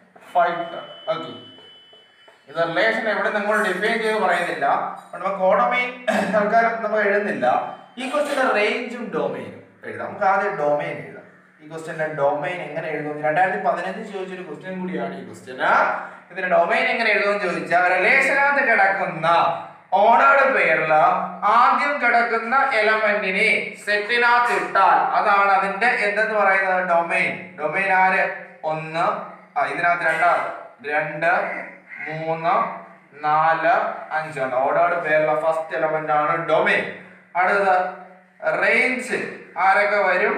5. Okay. ഇത് റിലേഷൻ എവിടെ നിങ്ങൾ ഡിഫൈൻ ചെയ്ത് പറയുന്നില്ല അപ്പോൾ നമുക്ക് കോഡൊമൈൻ തൽക്കാലം നമ്മൾ എഴുതുന്നില്ല ഈ ക്വസ്റ്റിന്റെ റേഞ്ചും ഡൊമൈനും എഴുതാം നമുക്ക് ആദ്യം ഡൊമൈൻ എഴുതാം ഈ ക്വസ്റ്റിന്റെ ഡൊമൈൻ എങ്ങനെ എഴുതും രണ്ടായിരത്തി പതിനഞ്ച് ചോദിച്ചൊരു ക്വസ്റ്റ്യൻ കൂടിയാണ് ഈ ക്വസ്റ്റ്യൻ ഇതിന്റെ ഡൊമൈൻ എങ്ങനെ എഴുതുമെന്ന് ചോദിച്ചാൽ റിലേഷനകത്ത് കിടക്കുന്ന ഓണേഡ് പേരിൽ ആദ്യം കിടക്കുന്ന എലമെന്റിനെ സെറ്റിനകത്ത് ഇട്ടാൽ അതാണ് അതിന്റെ എന്തെന്ന് പറയുന്നത് ഡൊമൈൻ ഡൊമൈൻ ആര് ഒന്ന് ആ ഇതിനകത്ത് രണ്ടാണ് രണ്ട് മൂന്ന് നാല് അഞ്ചാണ് ഓർഡേർഡ് പേരുള്ള ഫസ്റ്റ് എലമെന്റ് ആണ് ഡൊമൈൻ അടുത്തത് റേഞ്ച് ആരൊക്കെ വരും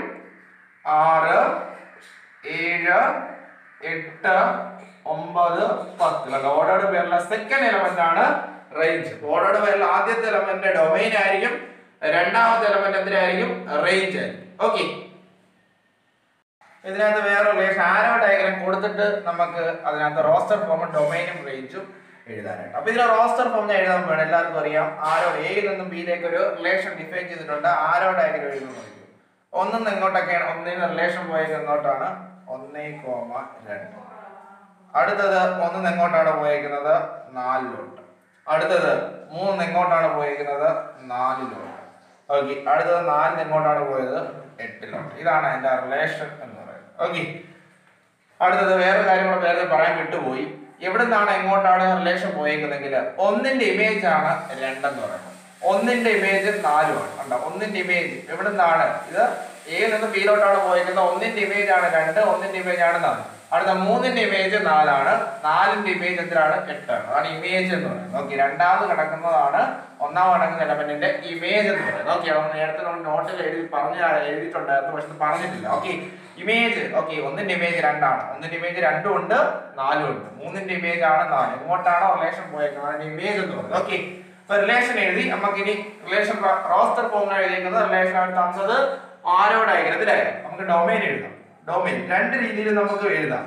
ആറ് ഏഴ് എട്ട് ഒമ്പത് പത്ത് കണ്ടോ ഓർഡേർഡ് പേരുള്ള സെക്കൻഡ് എലമെന്റ് ആണ് റേഞ്ച് ഓർഡേർഡ് പേരുള്ള ആദ്യത്തെ എലമെന്റ് ഡൊമൈൻ ആയിരിക്കും രണ്ടാമത്തെ എലമെന്റ് എന്തിനായിരിക്കും റേഞ്ച് ആയിരിക്കും ഓക്കെ ഇതിനകത്ത് വേറെ റിലേഷൻ ആരോ ഡയഗ്രാം കൊടുത്തിട്ട് നമുക്ക് അതിനകത്ത് റോസ്റ്റർ ഫോമും ഡൊമൈനും റേഞ്ചും എഴുതാനായിട്ട് അപ്പൊ ഇതിലെ റോസ്റ്റർ ഫോം ഞാൻ എഴുതാൻ വേണം എല്ലാവർക്കും അറിയാം ആരോ എയിൽ നിന്നും ബിയിലേക്ക് ഒരു റിലേഷൻ ഡിഫൈൻ ചെയ്തിട്ടുണ്ട് ആരോ ഡയഗ്രാം എഴുതുന്നു ഒന്നും ഇങ്ങോട്ടൊക്കെയാണ് ഒന്നിന് റിലേഷൻ പോയത് ഇങ്ങോട്ടാണ് ഒന്നേ കോമ രണ്ട് അടുത്തത് ഒന്ന് എങ്ങോട്ടാണ് പോയേക്കുന്നത് നാലിലോട്ട് അടുത്തത് മൂന്ന് എങ്ങോട്ടാണ് പോയേക്കുന്നത് നാലിലോട്ട് ഓക്കെ അടുത്തത് നാലിന് എങ്ങോട്ടാണ് പോയത് എട്ടിലോട്ട് ഇതാണ് എൻ്റെ റിലേഷൻ എന്ന് പറയുന്നത് ഓക്കെ അടുത്തത് വേറെ കാര്യം കൂടെ വേറെ പറയാൻ വിട്ടുപോയി എവിടെ നിന്നാണ് എങ്ങോട്ടാണ് റിലേഷൻ പോയേക്കുന്നതെങ്കിൽ ഒന്നിന്റെ ഇമേജ് ആണ് രണ്ടെന്ന് പറയുന്നത് ഒന്നിന്റെ ഇമേജ് നാലുമാണ് കണ്ടോ ഒന്നിന്റെ ഇമേജ് എവിടെ നിന്നാണ് ഇത് എയിൽ നിന്ന് ബിയിലോട്ടാണ് പോയേക്കുന്നത് ഒന്നിന്റെ ഇമേജ് ആണ് രണ്ട് ഒന്നിന്റെ ഇമേജ് ആണ് നാല് അടുത്ത മൂന്നിന്റെ ഇമേജ് നാലാണ് നാലിന്റെ ഇമേജ് എന്തിനാണ് എട്ടാണ് അതാണ് ഇമേജ് എന്ന് പറയുന്നത് ഓക്കെ രണ്ടാമത് കിടക്കുന്നതാണ് ഒന്നാം കിടക്കുന്ന എലമെന്റിന്റെ ഇമേജ് എന്ന് പറയുന്നത് ഓക്കെ നേരത്തെ നമ്മൾ നോട്ടിൽ എഴുതി പറഞ്ഞ എഴുതിയിട്ടുണ്ടായിരുന്നു പക്ഷെ ഇത് പറഞ്ഞിട്ടില്ല ഓക്കെ ഇമേജ് ഓക്കെ ഒന്നിന്റെ ഇമേജ് രണ്ടാണ് ഒന്നിന്റെ ഇമേജ് രണ്ടും ഉണ്ട് നാലും ഉണ്ട് മൂന്നിന്റെ ഇമേജ് ആണ് നാല് എങ്ങോട്ടാണോ റിലേഷൻ പോയേക്കുന്നത് അതിന്റെ ഇമേജ് എന്ന് പറയുന്നത് ഓക്കെ അപ്പൊ റിലേഷൻ എഴുതി നമുക്ക് ഇനി റിലേഷൻ റോസ്റ്റർ ഫോമിൽ എഴുതിയിരിക്കുന്നത് റിലേഷൻ ആണ് തന്നത് ആരോ ഡയഗ്രത്തിലായിരുന്നു നമുക്ക് ഡൊമൈൻ എഴുതാം ഡൊമൈൻ രണ്ട് രീതിയിൽ നമുക്ക് എഴുതാം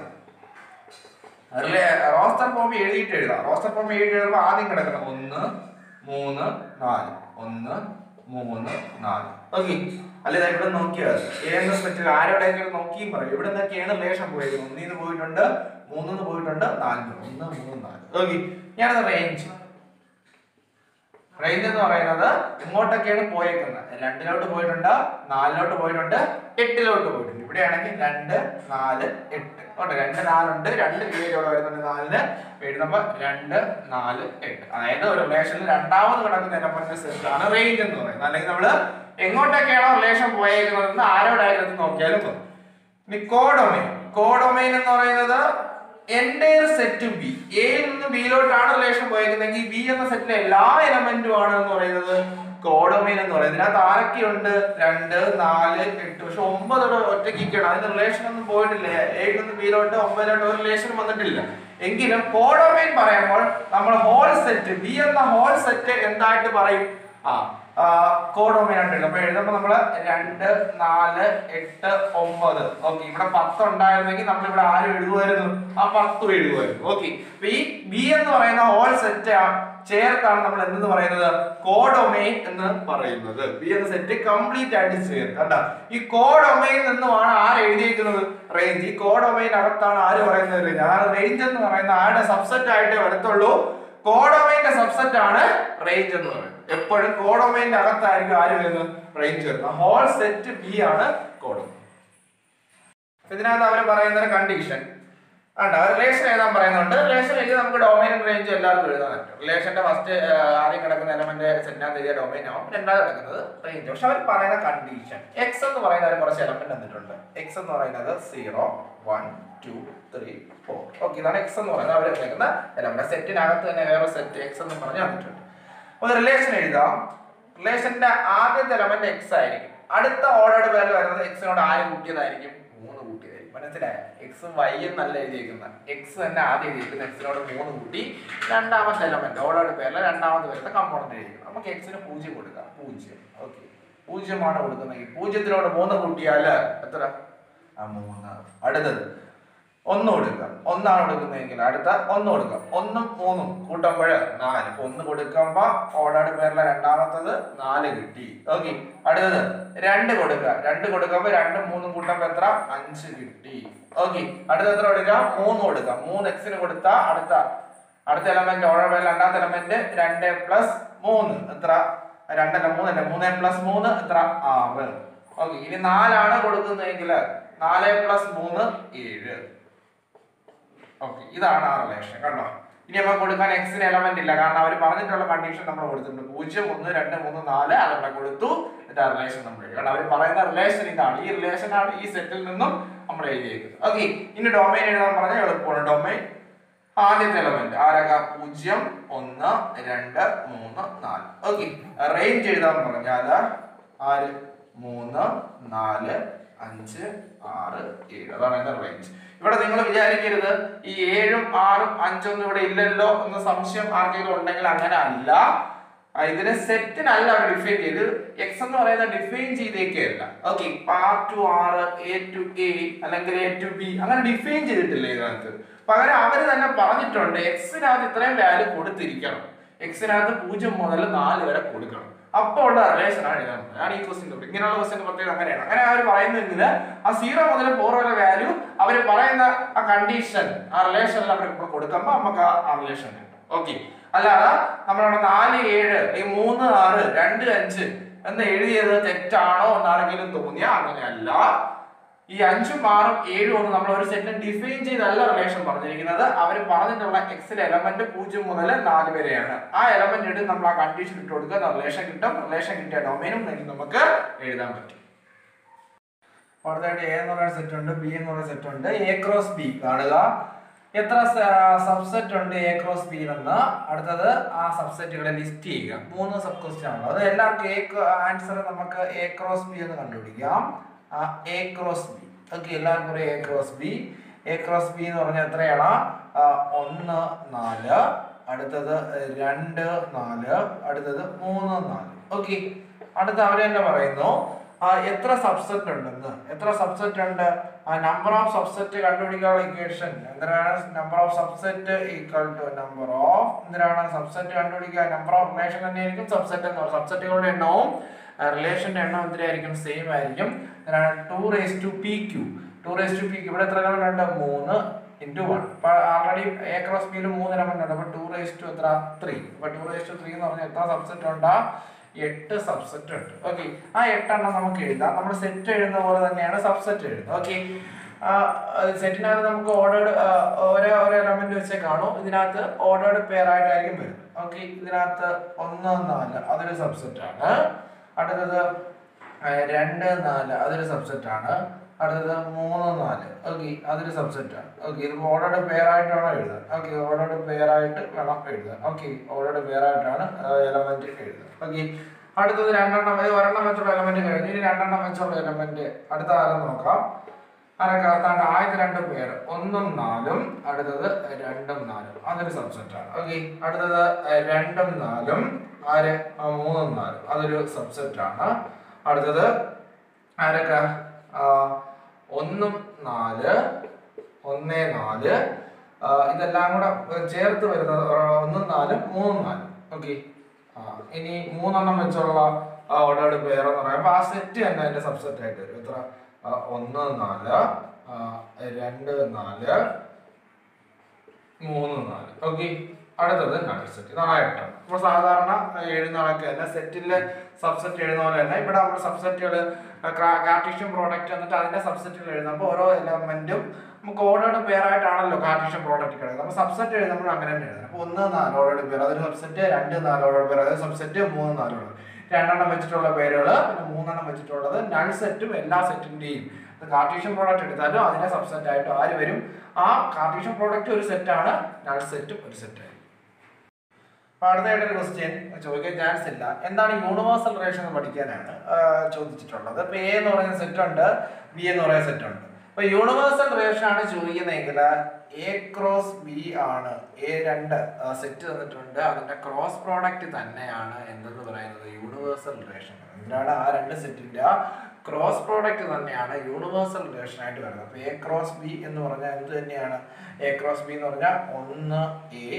റോസ്റ്റർ ഫോം എഴുതിയിട്ട് എഴുതാം റോസ്റ്റർ ഫോം എഴുതി എഴുതുമ്പോൾ ആദ്യം കിടക്കണം ഒന്ന് മൂന്ന് നാല് ഒന്ന് മൂന്ന് നാല് ഓക്കെ അല്ല ഇതാ ഇവിടെ നോക്കിയാൽ ഏതെങ്കിലും സ്പെറ്റിൽ ആരോടെങ്കിലും നോക്കിയും പറയും ഇവിടെ നിന്നൊക്കെയാണ് റിലേഷൻ പോയത് ഒന്നിന്ന് പോയിട്ടുണ്ട് മൂന്നിന്ന് പോയിട്ടുണ്ട് നാലിന് ഒന്ന് മൂന്ന് നാല് ഓക്കെ ഞാനത് റേഞ്ച് റേഞ്ച് എന്ന് പറയുന്നത് ഇങ്ങോട്ടൊക്കെയാണ് പോയേക്കുന്നത് രണ്ടിലോട്ട് പോയിട്ടുണ്ട് നാലിലോട്ട് പോയിട്ടുണ്ട് എട്ടിലോട്ട് പോയിട്ടുണ്ട് ഇവിടെയാണെങ്കിൽ രണ്ട് നാല് എട്ട് ഉണ്ട് രണ്ട് നാലുണ്ട് രണ്ട് പേരോടെ വരുന്നുണ്ട് നാലിന് എഴുതുമ്പോൾ രണ്ട് നാല് എട്ട് അതായത് ഒരു റിലേഷനിൽ രണ്ടാമത് കിടക്കുന്ന എലമെന്റ് സെറ്റാണ് റേഞ്ച് എന്ന് പറയുന്നത് അല്ലെങ്കിൽ നമ്മൾ എങ്ങോട്ടൊക്കെയാണോ റിലേഷൻ പോയേക്കുന്നതെന്ന് ആരോ ഡയഗ്രത്തിൽ നോക്കിയാലും മതി ഇനി കോഡൊമൈൻ കോഡൊമൈൻ എന്ന് പറയുന്നത് എൻറ്റയർ സെറ്റ് ബി എയിൽ നിന്ന് ബിയിലോട്ടാണ് റിലേഷൻ പോയേക്കുന്നതെങ്കിൽ ബി എന്ന സെറ്റിലെ എല്ലാ എലമെന്റും ആണ് എന്ന് പറയുന്നത് കോഡൊമൈൻ എന്ന് പറയുന്നത് ഇതിനകത്ത് ആരൊക്കെയുണ്ട് രണ്ട് നാല് എട്ട് പക്ഷെ ഒമ്പതോടെ ഒറ്റയ്ക്കാണ് അതിന് റിലേഷൻ ഒന്നും പോയിട്ടില്ല എയിൽ നിന്ന് ബിയിലോട്ട് ഒമ്പതിലോട്ട് ഒരു റിലേഷൻ വന്നിട്ടില്ല എങ്കിലും കോഡൊമൈൻ പറയുമ്പോൾ നമ്മൾ ഹോൾ സെറ്റ് ബി എന്ന ഹോൾ സെറ്റ് എന്തായിട്ട് പറയും ആ കോഡൊമൈൻ ആയിട്ട് എഴുതും അപ്പൊ എഴുതുമ്പോൾ നമ്മൾ രണ്ട് നാല് എട്ട് ഒമ്പത് ഓക്കെ ഇവിടെ പത്ത് ഉണ്ടായിരുന്നെങ്കിൽ നമ്മൾ ഇവിടെ ആര് എഴുതുമായിരുന്നു ആ പത്തും എഴുതുമായിരുന്നു ഓക്കെ അപ്പൊ ഈ ബി എന്ന് പറയുന്ന ഹോൾ സെറ്റ് ചേർത്താണ് നമ്മൾ എന്തെന്ന് പറയുന്നത് കോഡൊമൈൻ എന്ന് പറയുന്നത് ബി എന്ന സെറ്റ് കംപ്ലീറ്റ് ആയിട്ട് ചേർത്ത് കണ്ട ഈ കോഡൊമൈൻ നിന്നുമാണ് ആര് എഴുതിയിരിക്കുന്നത് റേഞ്ച് ഈ കോഡൊമൈൻ അകത്താണ് ആര് പറയുന്നത് range. ആ റേഞ്ച് എന്ന് പറയുന്ന ആരുടെ സബ്സെറ്റ് ആയിട്ടേ വരത്തുള്ളൂ കോഡൊമൈന്റെ സബ്സെറ്റ് ആണ് റേഞ്ച് എന്ന് പറയുന്നത് എപ്പോഴും കോഡൊമൈന്റെ അകത്തായിരിക്കും ആര് വരുന്നത് റേഞ്ച് വരുന്നത് ഹോൾ സെറ്റ് ബി ആണ് കോഡൊമൈൻ ഇതിനകത്ത് അവർ പറയുന്ന ഒരു കണ്ടീഷൻ ഉണ്ട് റിലേഷൻ എഴുതാൻ പറയുന്നുണ്ട് റിലേഷൻ എഴുതി നമുക്ക് ഡൊമൈനും റേഞ്ചും എല്ലാവർക്കും എഴുതാൻ പറ്റും റിലേഷന്റെ ഫസ്റ്റ് ആദ്യം കിടക്കുന്ന എലമെന്റ് സെറ്റിനകത്ത് എഴുതിയ ഡൊമൈൻ ആവും രണ്ടാമത് കിടക്കുന്നത് റേഞ്ച് പക്ഷെ അവർ പറയുന്ന കണ്ടീഷൻ എക്സ് എന്ന് പറയുന്ന ഒരു കുറച്ച് എലമെന്റ് തന്നിട്ടുണ്ട് എക്സ് എന്ന് പറയുന്നത് zero one two three four okay ഇതാണ് എക്സ് എന്ന് പറയുന്നത് അവർ എടുത്തേക്കുന്ന എലമെന്റ് സെറ്റിനകത്ത് തന്നെ വേറെ സെറ്റ് എക്സ് എന്ന് പറഞ്ഞ് തന്നിട്ടുണ്ട് ഒരു റിലേഷൻ എഴുതാം റിലേഷന്റെ ആദ്യത്തെ എലമെന്റ് എക്സ് ആയിരിക്കും അടുത്ത ഓർഡർഡ് വാല്യൂ വരുന്നത് എക്സിനോട് ആര് കൂട്ടിയതായിരിക്കും മൂന്ന് കൂട്ടിയതായിരിക്കും മനസ്സിലായ എക്സ് വൈ എന്നല്ല എഴുതിയിരിക്കുന്നത് എക്സ് തന്നെ ആദ്യം എഴുതിയിരിക്കുന്നത് എക്സിനോട് മൂന്ന് കൂട്ടി രണ്ടാമത്തെ എലമെന്റ് ഓർഡർഡ് പേരിൽ രണ്ടാമത് വരുന്ന കമ്പോണന്റ് എഴുതിയിരിക്കും നമുക്ക് എക്സിന് പൂജ്യം കൊടുക്കാം പൂജ്യം ഓക്കെ പൂജ്യമാണ് കൊടുക്കുന്നതെങ്കിൽ പൂജ്യത്തിനോട് മൂന്ന് കൂട്ടിയാല് എത്ര ആ മൂന്ന് അടുത്തത് ഒന്ന് കൊടുക്കുക ഒന്നാണ് കൊടുക്കുന്നതെങ്കിൽ അടുത്ത ഒന്ന് കൊടുക്കുക ഒന്നും മൂന്നും കൂട്ടുമ്പോൾ നാല് ഇപ്പൊ ഒന്ന് കൊടുക്കുമ്പോ ഓർഡർഡ് പേരിലെ രണ്ടാമത്തത് നാല് കിട്ടി ഓക്കെ അടുത്തത് രണ്ട് കൊടുക്കുക രണ്ട് കൊടുക്കുമ്പോ രണ്ടും മൂന്നും കൂട്ടുമ്പോ എത്ര അഞ്ച് കിട്ടി ഓക്കെ അടുത്ത എത്ര കൊടുക്കുക മൂന്ന് കൊടുക്കുക മൂന്ന് എക്സിന് കൊടുത്ത അടുത്ത അടുത്ത എലമെന്റ് ഓർഡർ പേരിൽ രണ്ടാമത്തെ എലമെന്റ് രണ്ട് പ്ലസ് മൂന്ന് എത്ര രണ്ടല്ല മൂന്നല്ല മൂന്ന് പ്ലസ് മൂന്ന് എത്ര ആറ് ഓക്കെ ഇനി നാലാണ് കൊടുക്കുന്നതെങ്കിൽ നാല് പ്ലസ് മൂന്ന് ഏഴ് ഓക്കെ ഇതാണ് ആ റിലേഷൻ കണ്ടോ ഇനി നമുക്ക് കൊടുക്കാൻ എക്സിന് എലമെന്റ് ഇല്ല കാരണം അവർ പറഞ്ഞിട്ടുള്ള കണ്ടീഷൻ നമ്മൾ കൊടുത്തിട്ടുണ്ട് പൂജ്യം ഒന്ന് രണ്ട് മൂന്ന് നാല് അതവിടെ കൊടുത്തു എന്നിട്ട് ആ റിലേഷൻ നമ്മൾ എഴുതി കാരണം അവർ പറയുന്ന റിലേഷൻ ഇതാണ് ഈ റിലേഷൻ ആണ് ഈ സെറ്റിൽ നിന്നും നമ്മൾ എഴുതിയേക്കുന്നത് ഓക്കെ ഇനി ഡൊമൈൻ എഴുതാൻ പറഞ്ഞാൽ എളുപ്പമാണ് ഡൊമൈൻ ആദ്യത്തെ എലമെന്റ് ആരക പൂജ്യം ഒന്ന് രണ്ട് മൂന്ന് നാല് ഓക്കെ റേഞ്ച് എഴുതാൻ പറഞ്ഞാൽ ആര് മൂന്ന് നാല് അഞ്ച് ആറ് ഏഴ് അതാണ് എന്റെ റേഞ്ച് ഇവിടെ നിങ്ങൾ വിചാരിക്കരുത് ഈ ഏഴും ആറും അഞ്ചൊന്നും ഇവിടെ ഇല്ലല്ലോ എന്ന സംശയം ആർക്കെങ്കിലും ഉണ്ടെങ്കിൽ അങ്ങനെ അല്ല ആ, ഇതിന് സെറ്റിനല്ല അവർ ഡിഫൈൻ ചെയ്ത് എക്സ് എന്ന് പറയുന്നത് ഡിഫൈൻ ചെയ്തേക്കല്ല okay R to R A to A അല്ലെങ്കിൽ എ ടു ബി അങ്ങനെ ഡിഫൈൻ ചെയ്തിട്ടില്ല ഇതിനകത്ത് പകരം അവർ തന്നെ പറഞ്ഞിട്ടുണ്ട് എക്സിനകത്ത് ഇത്രയും വാല്യൂ കൊടുത്തിരിക്കണം എക്സിനകത്ത് പൂജ്യം മുതൽ നാല് വരെ കൊടുക്കണം അപ്പോൾ ഉള്ള റിലേഷൻ ആണ് എഴുതാൻ പോകുന്നത്. ആണ് ഈ ക്വസ്റ്റ്യൻ ഇങ്ങനെയുള്ള ക്വസ്റ്റ്യൻ പ്രത്യേകം അങ്ങനെയാണ് അങ്ങനെ അവർ പറയുന്നെങ്കിൽ ആ സീറോ മുതൽ ഫോർ വരെ വാല്യൂ അവർ പറയുന്ന ആ കണ്ടീഷൻ ആ റിലേഷനിൽ അവർ ഇപ്പോൾ കൊടുക്കുമ്പോൾ നമുക്ക് ആ റിലേഷൻ കിട്ടും ഓക്കെ അല്ലാതെ നമ്മളവിടെ നാല് ഏഴ് ഈ മൂന്ന് ആറ് രണ്ട് അഞ്ച് എന്ന് എഴുതിയത് തെറ്റാണോ എന്നാണെങ്കിലും തോന്നിയാൽ അങ്ങനെയല്ല ഈ അഞ്ചും ആറും ഏഴും ഒന്ന് നമ്മൾ ഒരു സെറ്റിനെ ഡിഫൈൻ ചെയ്തല്ല റിലേഷൻ പറഞ്ഞിരിക്കുന്നത് അവർ പറഞ്ഞിട്ടുള്ള എക്സിലെ എലമെന്റ് പൂജ്യം മുതൽ നാല് വരെയാണ് ആ എലമെന്റ് എടുത്ത് നമ്മൾ ആ കണ്ടീഷൻ ഇട്ട് കൊടുക്കുക റിലേഷൻ കിട്ടും റിലേഷൻ കിട്ടിയ ഡൊമൈനും നമുക്ക് എഴുതാൻ പറ്റും അടുത്തായിട്ട് എ എന്ന് പറയുന്ന സെറ്റ് ഉണ്ട് ബി എന്ന് പറയുന്ന സെറ്റ് ഉണ്ട് എ ക്രോസ് ബി കാണുക എത്ര സബ്സെറ്റ് ഉണ്ട് എ ക്രോസ് ബി എന്ന് അടുത്തത് ആ സബ്സെറ്റുകളെ ലിസ്റ്റ് ചെയ്യുക മൂന്ന് സബ് ക്വസ്റ്റ്യൻ ആണ് അത് എല്ലാവർക്കും എ ആൻസർ നമുക്ക് എ ക്രോസ് ബി എന്ന് കണ്ടുപിടിക്കാം എ ക്രോസ് ബി ഓക്കെ എല്ലാവർക്കും ഒരു A cross B A cross B എന്ന് പറഞ്ഞാൽ എത്രയാണ് ആ, ഒന്ന് നാല് അടുത്തത് രണ്ട് നാല് അടുത്തത് മൂന്ന് നാല് ഓക്കെ അടുത്ത അവർ തന്നെ പറയുന്നു ആ, എത്ര സബ്സെറ്റ് ഉണ്ടെന്ന് എത്ര സബ്സെറ്റ് ഉണ്ട് ആ നമ്പർ ഓഫ് സബ്സെറ്റ് കണ്ടുപിടിക്കാനുള്ള ഇക്വേഷൻ എന്തിനാണ് number of subset equal to number of എന്തിനാണ് സബ്സെറ്റ് കണ്ടുപിടിക്കുക നമ്പർ ഓഫ് റിലേഷൻ തന്നെയായിരിക്കും സബ്സെറ്റ് എന്ന് പറയുന്നത് സബ്സെറ്റുകളുടെ എണ്ണവും റിലേഷന്റെ എണ്ണം എന്തിനായിരിക്കും സെയിം ആയിരിക്കും two raise to P Q two raise to P Q ഇവിടെ എത്ര എലമെന്റ് ഉണ്ട് മൂന്ന് ഇൻറ്റു വൺ അപ്പൊ ആൾറെഡി എ ക്രോസ് ബിയിൽ മൂന്ന് എലമെന്റ് ഉണ്ട് അപ്പൊ ടു റേസ് ടു എത്ര ത്രീ അപ്പൊ ടു റേസ് ടു ത്രീ എന്ന് പറഞ്ഞാൽ എത്ര സബ്സെറ്റ് ഉണ്ടാ എട്ട് സബ്സെറ്റ് ഉണ്ട് ഓക്കെ ആ എട്ടെണ്ണം നമുക്ക് എഴുതാം നമ്മൾ സെറ്റ് എഴുതുന്ന പോലെ തന്നെയാണ് സബ്സെറ്റ് എഴുതുന്നത് ഓക്കെ സെറ്റിനകത്ത് നമുക്ക് ഓർഡേഡ് ഓരോ ഓരോ എലമെന്റ് വെച്ചേ കാണും ഇതിനകത്ത് ഓർഡേഡ് പെയർ ആയിട്ടായിരിക്കും വരുന്നത് ഓക്കെ ഇതിനകത്ത് ഒന്ന് നാല് അതൊരു സബ്സെറ്റ് ആണ് അടുത്തത് ആ, രണ്ട് നാല് അതൊരു സബ്സെറ്റ് ആണ് അടുത്തത് മൂന്ന് നാല് ഓക്കെ അതൊരു സബ്സെറ്റ് ആണ് ഓക്കെ ഇത് ഓർഡേഡ് പെയർ ആയിട്ട് വേണം എഴുതാൻ ഓക്കെ ഓർഡേഡ് പെയർ ആയിട്ട് വേണം എഴുതാൻ ഓക്കെ ഓർഡേഡ് പെയർ ആയിട്ടാണ് എലമെന്റ് എഴുതുന്നത് ഓക്കെ അടുത്തത് രണ്ടെണ്ണം ഇത് ഒരെണ്ണം വെച്ചുള്ള എലമെന്റ് കഴിഞ്ഞു ഇനി രണ്ടെണ്ണം വെച്ചുള്ള എലമെന്റ് അടുത്ത ആരം നോക്കാം ആരൊക്കെ ആദ്യത്തെ രണ്ട് പേര് ഒന്നും നാലും അടുത്തത് രണ്ടും നാലും അതൊരു സബ്സെറ്റ് ആണ് ഓക്കെ അടുത്തത് രണ്ടും നാലും ആര് ആ, മൂന്നും നാലും അതൊരു സബ്സെറ്റ് ആണ് അടുത്തത് ആരൊക്കെ ആ, ഒന്നും നാല് ഒന്നേ നാല് ആ, ഇതെല്ലാം കൂടെ ചേർത്ത് വരുന്നത് ഒന്നും നാലും മൂന്നും നാലും ഓക്കെ ഇനി മൂന്നെണ്ണം വെച്ചുള്ള ഓർഡേർഡ് പെയർ എന്ന് പറയുമ്പോൾ ആ സെറ്റ് തന്നെ അതിന്റെ സബ്സെറ്റ് ആയിട്ട് വരും എത്ര ആ, ഒന്ന് നാല് ആ, രണ്ട് നാല് മൂന്ന് നാല് ഓക്കെ അടുത്തത് നൾ സെറ്റ് ഇതാണ് എട്ട് നമ്മൾ സാധാരണ എഴുതുന്ന കണക്ക് തന്നെ സെറ്റിലെ സബ്സെറ്റ് എഴുതുന്ന പോലെ തന്നെ ഇവിടെ നമ്മൾ സബ്സെറ്റുകൾ കാർട്ടീഷ്യൻ പ്രോഡക്റ്റ് എന്നിട്ട് അതിന്റെ സബ്സെറ്റുകൾ എഴുതുമ്പോൾ ഓരോ എലമെന്റും നമുക്ക് ഓർഡേർഡ് പെയർ ആയിട്ടാണല്ലോ കാർട്ടീഷ്യൻ പ്രോഡക്റ്റ് കിടക്കുന്നത് അപ്പോൾ സബ്സെറ്റ് എഴുതുമ്പോൾ അങ്ങനെ തന്നെ എഴുതണം അപ്പോൾ ഒന്ന് നാല് ഓർഡേർഡ് പെയർ അതൊരു സബ്സെറ്റ് രണ്ട് നാല് ഓർഡേർഡ് പെയർ അതൊരു സബ്സെറ്റ് മൂന്ന് നാല് ഓർഡർ രണ്ടെണ്ണം വെച്ചിട്ടുള്ള പേരുകൾ പിന്നെ മൂന്നെണ്ണം വെച്ചിട്ടുള്ളത് നൾ സെറ്റും എല്ലാ സെറ്റിന്റെയും കാർട്ടീഷ്യൻ പ്രോഡക്റ്റ് എടുത്താലും അതിനെ സബ്സെറ്റ് ആയിട്ട് ആര് വരും ആ കാർട്ടീഷ്യൻ പ്രോഡക്റ്റ് ഒരു സെറ്റാണ് നൾ സെറ്റും ഒരു സെറ്റായി അപ്പൊ അടുത്തതായിട്ടൊരു ക്വസ്റ്റ്യൻ ചോദിക്കാൻ ചാൻസ് ഇല്ല എന്താണ് യൂണിവേഴ്സൽ റിലേഷൻ എന്ന് പഠിക്കാനാണ് ആ, ചോദിച്ചിട്ടുള്ളത് ഇപ്പൊ എ എന്ന് പറയുന്ന സെറ്റ് ഉണ്ട് ബി എന്ന് പറയുന്ന സെറ്റ് ഉണ്ട് അപ്പൊ യൂണിവേഴ്സൽ റിലേഷൻ ആണ് ചോദിക്കുന്നതെങ്കിൽ എ ക്രോസ് ബി ആണ് എ രണ്ട് സെറ്റ് തന്നിട്ടുണ്ട് അതിന്റെ ക്രോസ് പ്രോഡക്റ്റ് തന്നെയാണ് എന്തെന്ന് പറയുന്നത് യൂണിവേഴ്സൽ റിലേഷൻ എന്തിനാണ് ആ രണ്ട് സെറ്റിന്റെ ക്രോസ് പ്രോഡക്റ്റ് തന്നെയാണ് യൂണിവേഴ്സൽ റിലേഷൻ ആയിട്ട് വരുന്നത് അപ്പൊ എ ക്രോസ് ബി എന്ന് പറഞ്ഞാൽ എന്ത് തന്നെയാണ് എ ക്രോസ് ബി എന്ന് പറഞ്ഞാൽ ഒന്ന് എ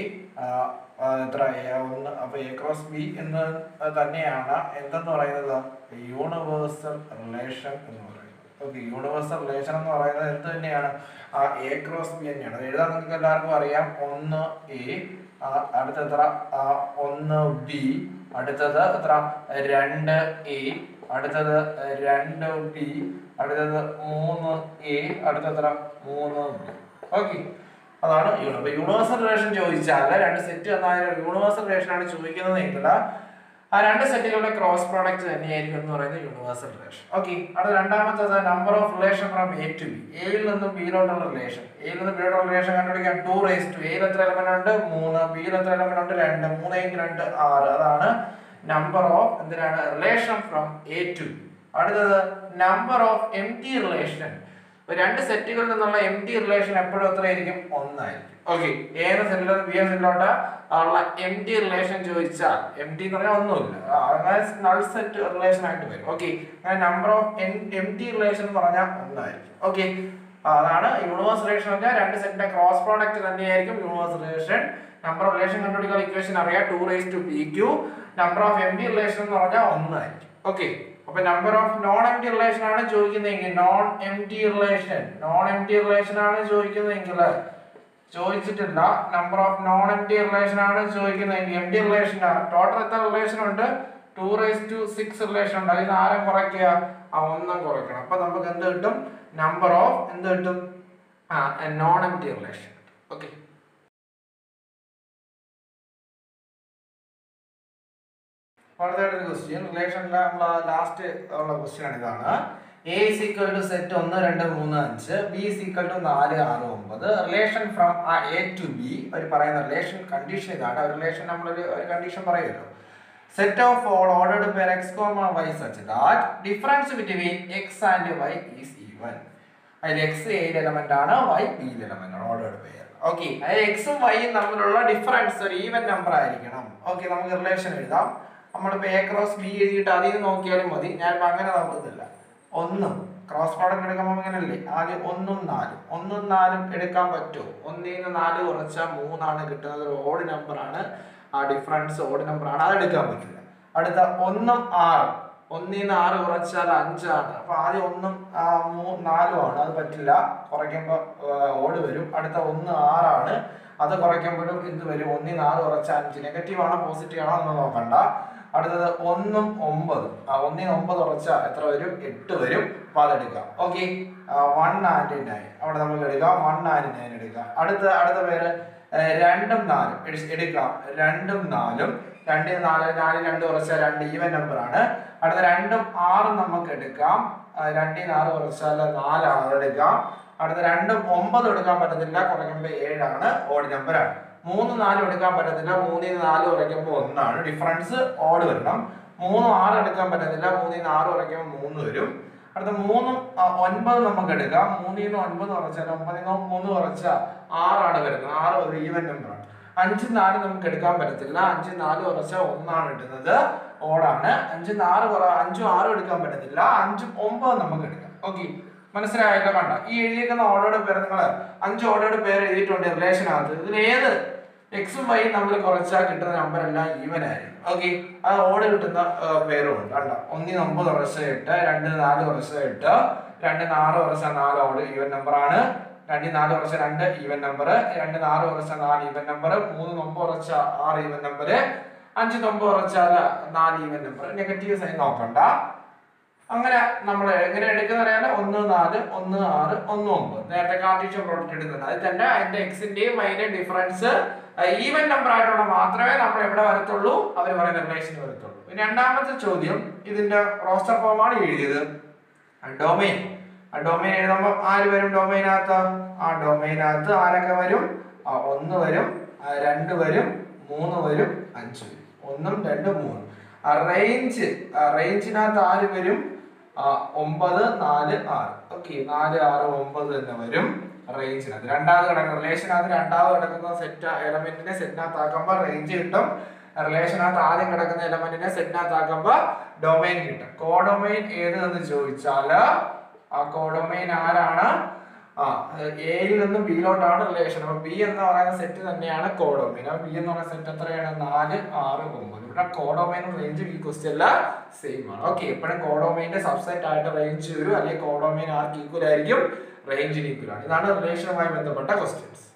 എത്ര A? ഒന്ന് അപ്പൊ എ ക്രോസ് ബി എന്ന് തന്നെയാണ് എന്തെന്ന് പറയുന്നത് യൂണിവേഴ്സൽ റിലേഷൻ എന്ന് പറയുന്നത് ഓക്കെ യൂണിവേഴ്സൽ റിലേഷൻ എന്ന് പറയുന്നത് എന്ത് തന്നെയാണ് ആ എ ക്രോസ് ബി തന്നെയാണ് അത് എഴുതാൻ നിങ്ങൾക്ക് എല്ലാവർക്കും അറിയാം ഒന്ന് എ അടുത്ത എത്ര ആ, ഒന്ന് ബി അടുത്തത് എത്ര രണ്ട് എ അടുത്തത് രണ്ട് ബി അടുത്തത് മൂന്ന് എ അടുത്ത എത്ര മൂന്ന് ബി ഓക്കെ അതാണ് യൂണി അപ്പൊ യൂണിവേഴ്സൽ റിലേഷൻ ചോദിച്ചാൽ രണ്ട് സെറ്റ് തന്നാൽ യൂണിവേഴ്സൽ റിലേഷൻ ആണ് ചോദിക്കുന്നത് എങ്കിൽ ആ രണ്ട് സെറ്റുകളുടെ ക്രോസ് പ്രോഡക്റ്റ് തന്നെയായിരിക്കും എന്ന് പറയുന്നത് യൂണിവേഴ്സൽ റിലേഷൻ ഓക്കെ അടുത്ത രണ്ടാമത്തേത് number of relation from A to B എയിൽ നിന്നും ബിയിലോട്ടുള്ള റിലേഷൻ എയിൽ നിന്ന് ബിയിലോട്ടുള്ള റിലേഷൻ കണ്ടുപിടിക്കാൻ ടു റേസ് ടു എയിൽ എത്ര എലമെന്റ് ഉണ്ട് മൂന്ന് ബിയിൽ എത്ര എലമെന്റ് ഉണ്ട് രണ്ട് മൂന്ന് ഇൻറ്റു രണ്ട് ആറ് അതാണ് നമ്പർ ഓഫ് എന്തിനാണ് relation from A to B അടുത്തത് number of empty relation രണ്ട് സെറ്റുകളിൽ നിന്നുള്ള എം ടി റിലേഷൻ എപ്പോഴും എത്രയായിരിക്കും ഒന്നായിരിക്കും ഓക്കെ ഏത് സെറ്റിലും ബി എം സെറ്റിലോട്ട് ഉള്ള എം ടി റിലേഷൻ ചോദിച്ചാൽ എം ടി എന്ന് പറഞ്ഞാൽ ഒന്നുമില്ല ആ, അങ്ങനെ നൾ സെറ്റ് റിലേഷൻ ആയിട്ട് വരും ഓക്കെ അങ്ങനെ number of empty relation എന്ന് പറഞ്ഞാൽ ഒന്നായിരിക്കും ഓക്കെ അതാണ് യൂണിവേഴ്സ് റിലേഷൻ പറഞ്ഞാൽ രണ്ട് സെറ്റിന്റെ ക്രോസ് പ്രോഡക്റ്റ് തന്നെയായിരിക്കും universe relation number of relation കണ്ടുപിടിക്കാൻ ഇക്വേഷൻ അറിയാം two raise to P Q number of empty relation എന്ന് പറഞ്ഞാൽ ഒന്നായിരിക്കും ഓക്കെ അപ്പൊ number of non empty relation ആണ് ചോദിക്കുന്നതെങ്കിൽ non empty relation non empty relation ആണ് ചോദിക്കുന്നതെങ്കിൽ ചോദിച്ചിട്ടില്ല number of non empty relation ആണ് ചോദിക്കുന്നതെങ്കിൽ എം ടി റിലേഷൻ ടോട്ടൽ എത്ര റിലേഷൻ ഉണ്ട് two raise to six relation ഉണ്ട് അതിൽ ആരം കുറയ്ക്കുക ആ ഒന്നും കുറയ്ക്കണം അപ്പൊ നമുക്ക് എന്ത് കിട്ടും നമ്പർ ഓഫ് എന്ത് കിട്ടും ആ non empty relation okay അടുത്തൊരു ക്വസ്റ്റ്യൻ റിലേഷനിലെ നമ്മൾ ലാസ്റ്റ് ഉള്ള ക്വസ്റ്റ്യൻ ആണ് ഇതാണ് A is equal to set ഒന്ന് രണ്ട് മൂന്ന് അഞ്ച് ബി ഇസ് ഈക്വൽ ടു നാല് ആറ് ഒമ്പത് റിലേഷൻ ഫ്രം ആ എ ടു ബി അവർ പറയുന്ന റിലേഷൻ കണ്ടീഷൻ ഇതാണ് ഒരു റിലേഷൻ നമ്മളൊരു ഒരു കണ്ടീഷൻ പറയുമല്ലോ set of all ordered pair X comma Y such that difference between X and Y is even അതിൽ എക്സ് എയിൽ എലമെന്റ് ആണ് വൈ ബിയിൽ എലമെന്റ് ആണ് ഓർഡേർഡ് പെയർ ഓക്കെ അതിൽ എക്സും വൈയും തമ്മിലുള്ള ഡിഫറൻസ് ഒരു ഈവൻ നമ്പർ ആയിരിക്കണം ഓക്കെ നമുക്ക് റിലേഷൻ എഴുതാം നമ്മളിപ്പോ എ ക്രോസ് ബി എഴുതിയിട്ട് അതിൽ നിന്ന് നോക്കിയാലും മതി ഞാനിപ്പോ അങ്ങനെ നോക്കുന്നില്ല ഒന്നും ക്രോസ് പ്രോഡക്റ്റ് എടുക്കുമ്പോൾ അങ്ങനെയല്ലേ ആദ്യം ഒന്നും നാലും ഒന്നും നാലും എടുക്കാൻ പറ്റുമോ ഒന്നിൽ നിന്ന് നാല് കുറച്ചാൽ മൂന്നാണ് കിട്ടുന്നത് ഒരു ഓഡ് നമ്പർ ആണ് ആ ഡിഫറൻസ് ഓഡ് നമ്പർ ആണ് അത് എടുക്കാൻ പറ്റില്ല അടുത്ത ഒന്നും ആറും ഒന്നിൽ നിന്ന് ആറ് കുറച്ചാൽ അഞ്ചാണ് അപ്പൊ ആദ്യം ഒന്നും ആ, മൂ- നാലും ആണ് അത് പറ്റില്ല കുറയ്ക്കുമ്പോൾ ഓട് വരും അടുത്ത ഒന്ന് ആറാണ് അത് കുറയ്ക്കുമ്പോഴും എന്ത് വരും ഒന്നിൽ നിന്ന് ആറ് കുറച്ചാൽ അഞ്ച് നെഗറ്റീവ് ആണോ പോസിറ്റീവ് ആണോ എന്ന് നോക്കണ്ട അടുത്തത് ഒന്നും ഒമ്പത് ആ ഒന്നിൽ നിന്ന് ഒമ്പത് കുറച്ചാൽ എത്ര വരും എട്ട് വരും അപ്പൊ അതെടുക്കാം ഓക്കെ വൺ ആൻഡ് നയൻ അവിടെ നമുക്ക് എടുക്കാം വൺ ആൻഡ് നയൻ എടുക്കാം അടുത്ത അടുത്ത പേര് ഏർ, രണ്ടും നാലും എട്- എടുക്കാം രണ്ടും നാലും രണ്ടിൽ നാല് നാല് രണ്ട് കുറച്ചാൽ രണ്ട് ഈവൻ നമ്പർ ആണ് അടുത്ത രണ്ടും ആറും നമുക്ക് എടുക്കാം ആ, രണ്ടിൽ നാല് കുറച്ചാൽ നാലാണ് അതെടുക്കാം അടുത്ത രണ്ടും ഒമ്പത് എടുക്കാൻ പറ്റത്തില്ല കുറയ്ക്കുമ്പോൾ ഏഴാണ് ഓഡ് നമ്പർ ആണ് മൂന്ന് നാലും എടുക്കാൻ പറ്റത്തില്ല മൂന്നിൽ നിന്ന് നാല് കുറയ്ക്കുമ്പോൾ ഒന്നാണ് ഡിഫറൻസ് ഓഡ് വരണം മൂന്നും ആറ് എടുക്കാൻ പറ്റത്തില്ല മൂന്നിൽ നിന്ന് ആറ് കുറയ്ക്കുമ്പോൾ മൂന്ന് വരും അടുത്ത മൂന്നും ആ, ഒൻപത് നമുക്ക് എടുക്കാം മൂന്നിൽ നിന്ന് ഒൻപത് കുറച്ചാൽ ഒമ്പതിൽ നിന്ന് മൂന്ന് കുറച്ചാൽ ആറാണ് വരുന്നത് ആറ് ഒരു ഈവൻ നമ്പറാണ് അഞ്ചും നാല് നമുക്ക് എടുക്കാൻ പറ്റത്തില്ല അഞ്ചും നാല് കുറച്ചാൽ ഒന്നാണ് കിട്ടുന്നത് ഓടാണ് അഞ്ചും നാല് കുറ അഞ്ചും ആറും എടുക്കാൻ പറ്റത്തില്ല അഞ്ചും ഒമ്പത് നമുക്ക് എടുക്കാം ഓക്കെ മനസ്സിലായല്ലോ കണ്ട ഈ എഴുതിയിരിക്കുന്ന ഓർഡറുടെ പേര് നിങ്ങൾ അഞ്ച് ഓർഡറുടെ പേര് എഴുതിയിട്ടുണ്ട് റിലേഷനകത്ത് ഇതിൽ ഏത് എക്സും വൈ നമ്മൾ കുറച്ചാൽ കിട്ടുന്ന നമ്പർ എല്ലാം ഈവൻ ആയിരിക്കും ഓക്കെ അത് ഓട് കിട്ടുന്ന ആ, പേരും ഉണ്ട് കണ്ട ഒന്നിന് ഒമ്പത് കുറച്ച എട്ട് രണ്ട് നാല് കുറച്ച എട്ട് രണ്ട് നാല് കുറച്ച നാല് ഓട് ഈവൻ നമ്പർ ആണ് രണ്ട് നാല് കുറച്ച രണ്ട് ഈവൻ നമ്പർ രണ്ട് നാല് കുറച്ച നാല് ഈവൻ നമ്പർ മൂന്ന് ഒമ്പത് കുറച്ച ആറ് ഈവൻ നമ്പർ അഞ്ച് ഒമ്പത് കുറച്ചാൽ നാല് ഈവൻ നമ്പർ നെഗറ്റീവ് സൈൻ നോക്കണ്ട അങ്ങനെ നമ്മൾ എങ്ങനെ എടുക്കുന്ന അറിയാലോ ഒന്ന് നാല് ഒന്ന് ആറ് ഒന്ന് ഒമ്പത് നേരത്തെ കാർട്ടീഷ്യൻ പ്രോഡക്റ്റ് എടുക്കുന്നത് അതിൽ തന്നെ അതിന്റെ എക്സിന്റെയും വൈന്റെയും ഡിഫറൻസ് ഈവൻ നമ്പർ ആയിട്ടുള്ള മാത്രമേ നമ്മൾ എവിടെ വരത്തുള്ളൂ അവർ പറയുന്ന റിലേഷൻ വരത്തുള്ളൂ ഇനി രണ്ടാമത്തെ ചോദ്യം ഇതിന്റെ റോസ്റ്റർ ഫോമാണ് എഴുതിയത് ഡൊമൈൻ ആ ഡൊമൈൻ എഴുതുമ്പോൾ ആര് വരും ഡൊമൈനകത്ത് ആ ഡൊമൈനകത്ത് ആരൊക്കെ വരും ആ ഒന്ന് വരും ആ രണ്ട് വരും മൂന്ന് വരും അഞ്ച് വരും ഒന്നും രണ്ടും മൂന്നും ആ റേഞ്ച് ആ റേഞ്ചിനകത്ത് ആര് വരും ആ ഒമ്പത് നാല് ആറ് ഓക്കെ നാല് ആറ് ഒമ്പത് തന്നെ വരും റേഞ്ചിനകത്ത് രണ്ടാമത് കിടക്കുന്ന റിലേഷനകത്ത് രണ്ടാമത് കിടക്കുന്ന സെറ്റ് എലമെന്റിനെ സെറ്റിനകത്ത് ആക്കുമ്പോൾ റേഞ്ച് കിട്ടും റിലേഷനകത്ത് ആദ്യം കിടക്കുന്ന എലമെന്റിനെ സെറ്റിനകത്ത് ആക്കുമ്പോൾ ഡൊമൈൻ കിട്ടും കോഡൊമൈൻ ഏത് എന്ന് ചോദിച്ചാല് ആ കോഡൊമൈൻ ആരാണ് ആ എയിൽ നിന്ന് ബിയിലോട്ടാണ് റിലേഷൻ അപ്പൊ ബി എന്ന് പറയുന്ന സെറ്റ് തന്നെയാണ് കോഡൊമൈൻ അപ്പൊ ബി എന്ന് പറയുന്ന സെറ്റ് എത്രയാണ് നാല് ആറ് ഒമ്പത് ഇവിടെ കോഡൊമൈൻ റേഞ്ച് ഈ ക്വസ്റ്റ്യൻ സെയിം ആണ് ഓക്കെ എപ്പോഴും കോഡൊമൈന്റെ സബ്സെറ്റ് ആയിട്ട് റേഞ്ച് വരും അല്ലെങ്കിൽ കോഡൊമൈൻ ആർക്ക് ഈക്വൽ ആയിരിക്കും റേഞ്ചിന് ഈക്വൽ ആണ് ഇതാണ് റിലേഷനുമായി ബന്ധപ്പെട്ട ക്വസ്റ്റ്യൻസ്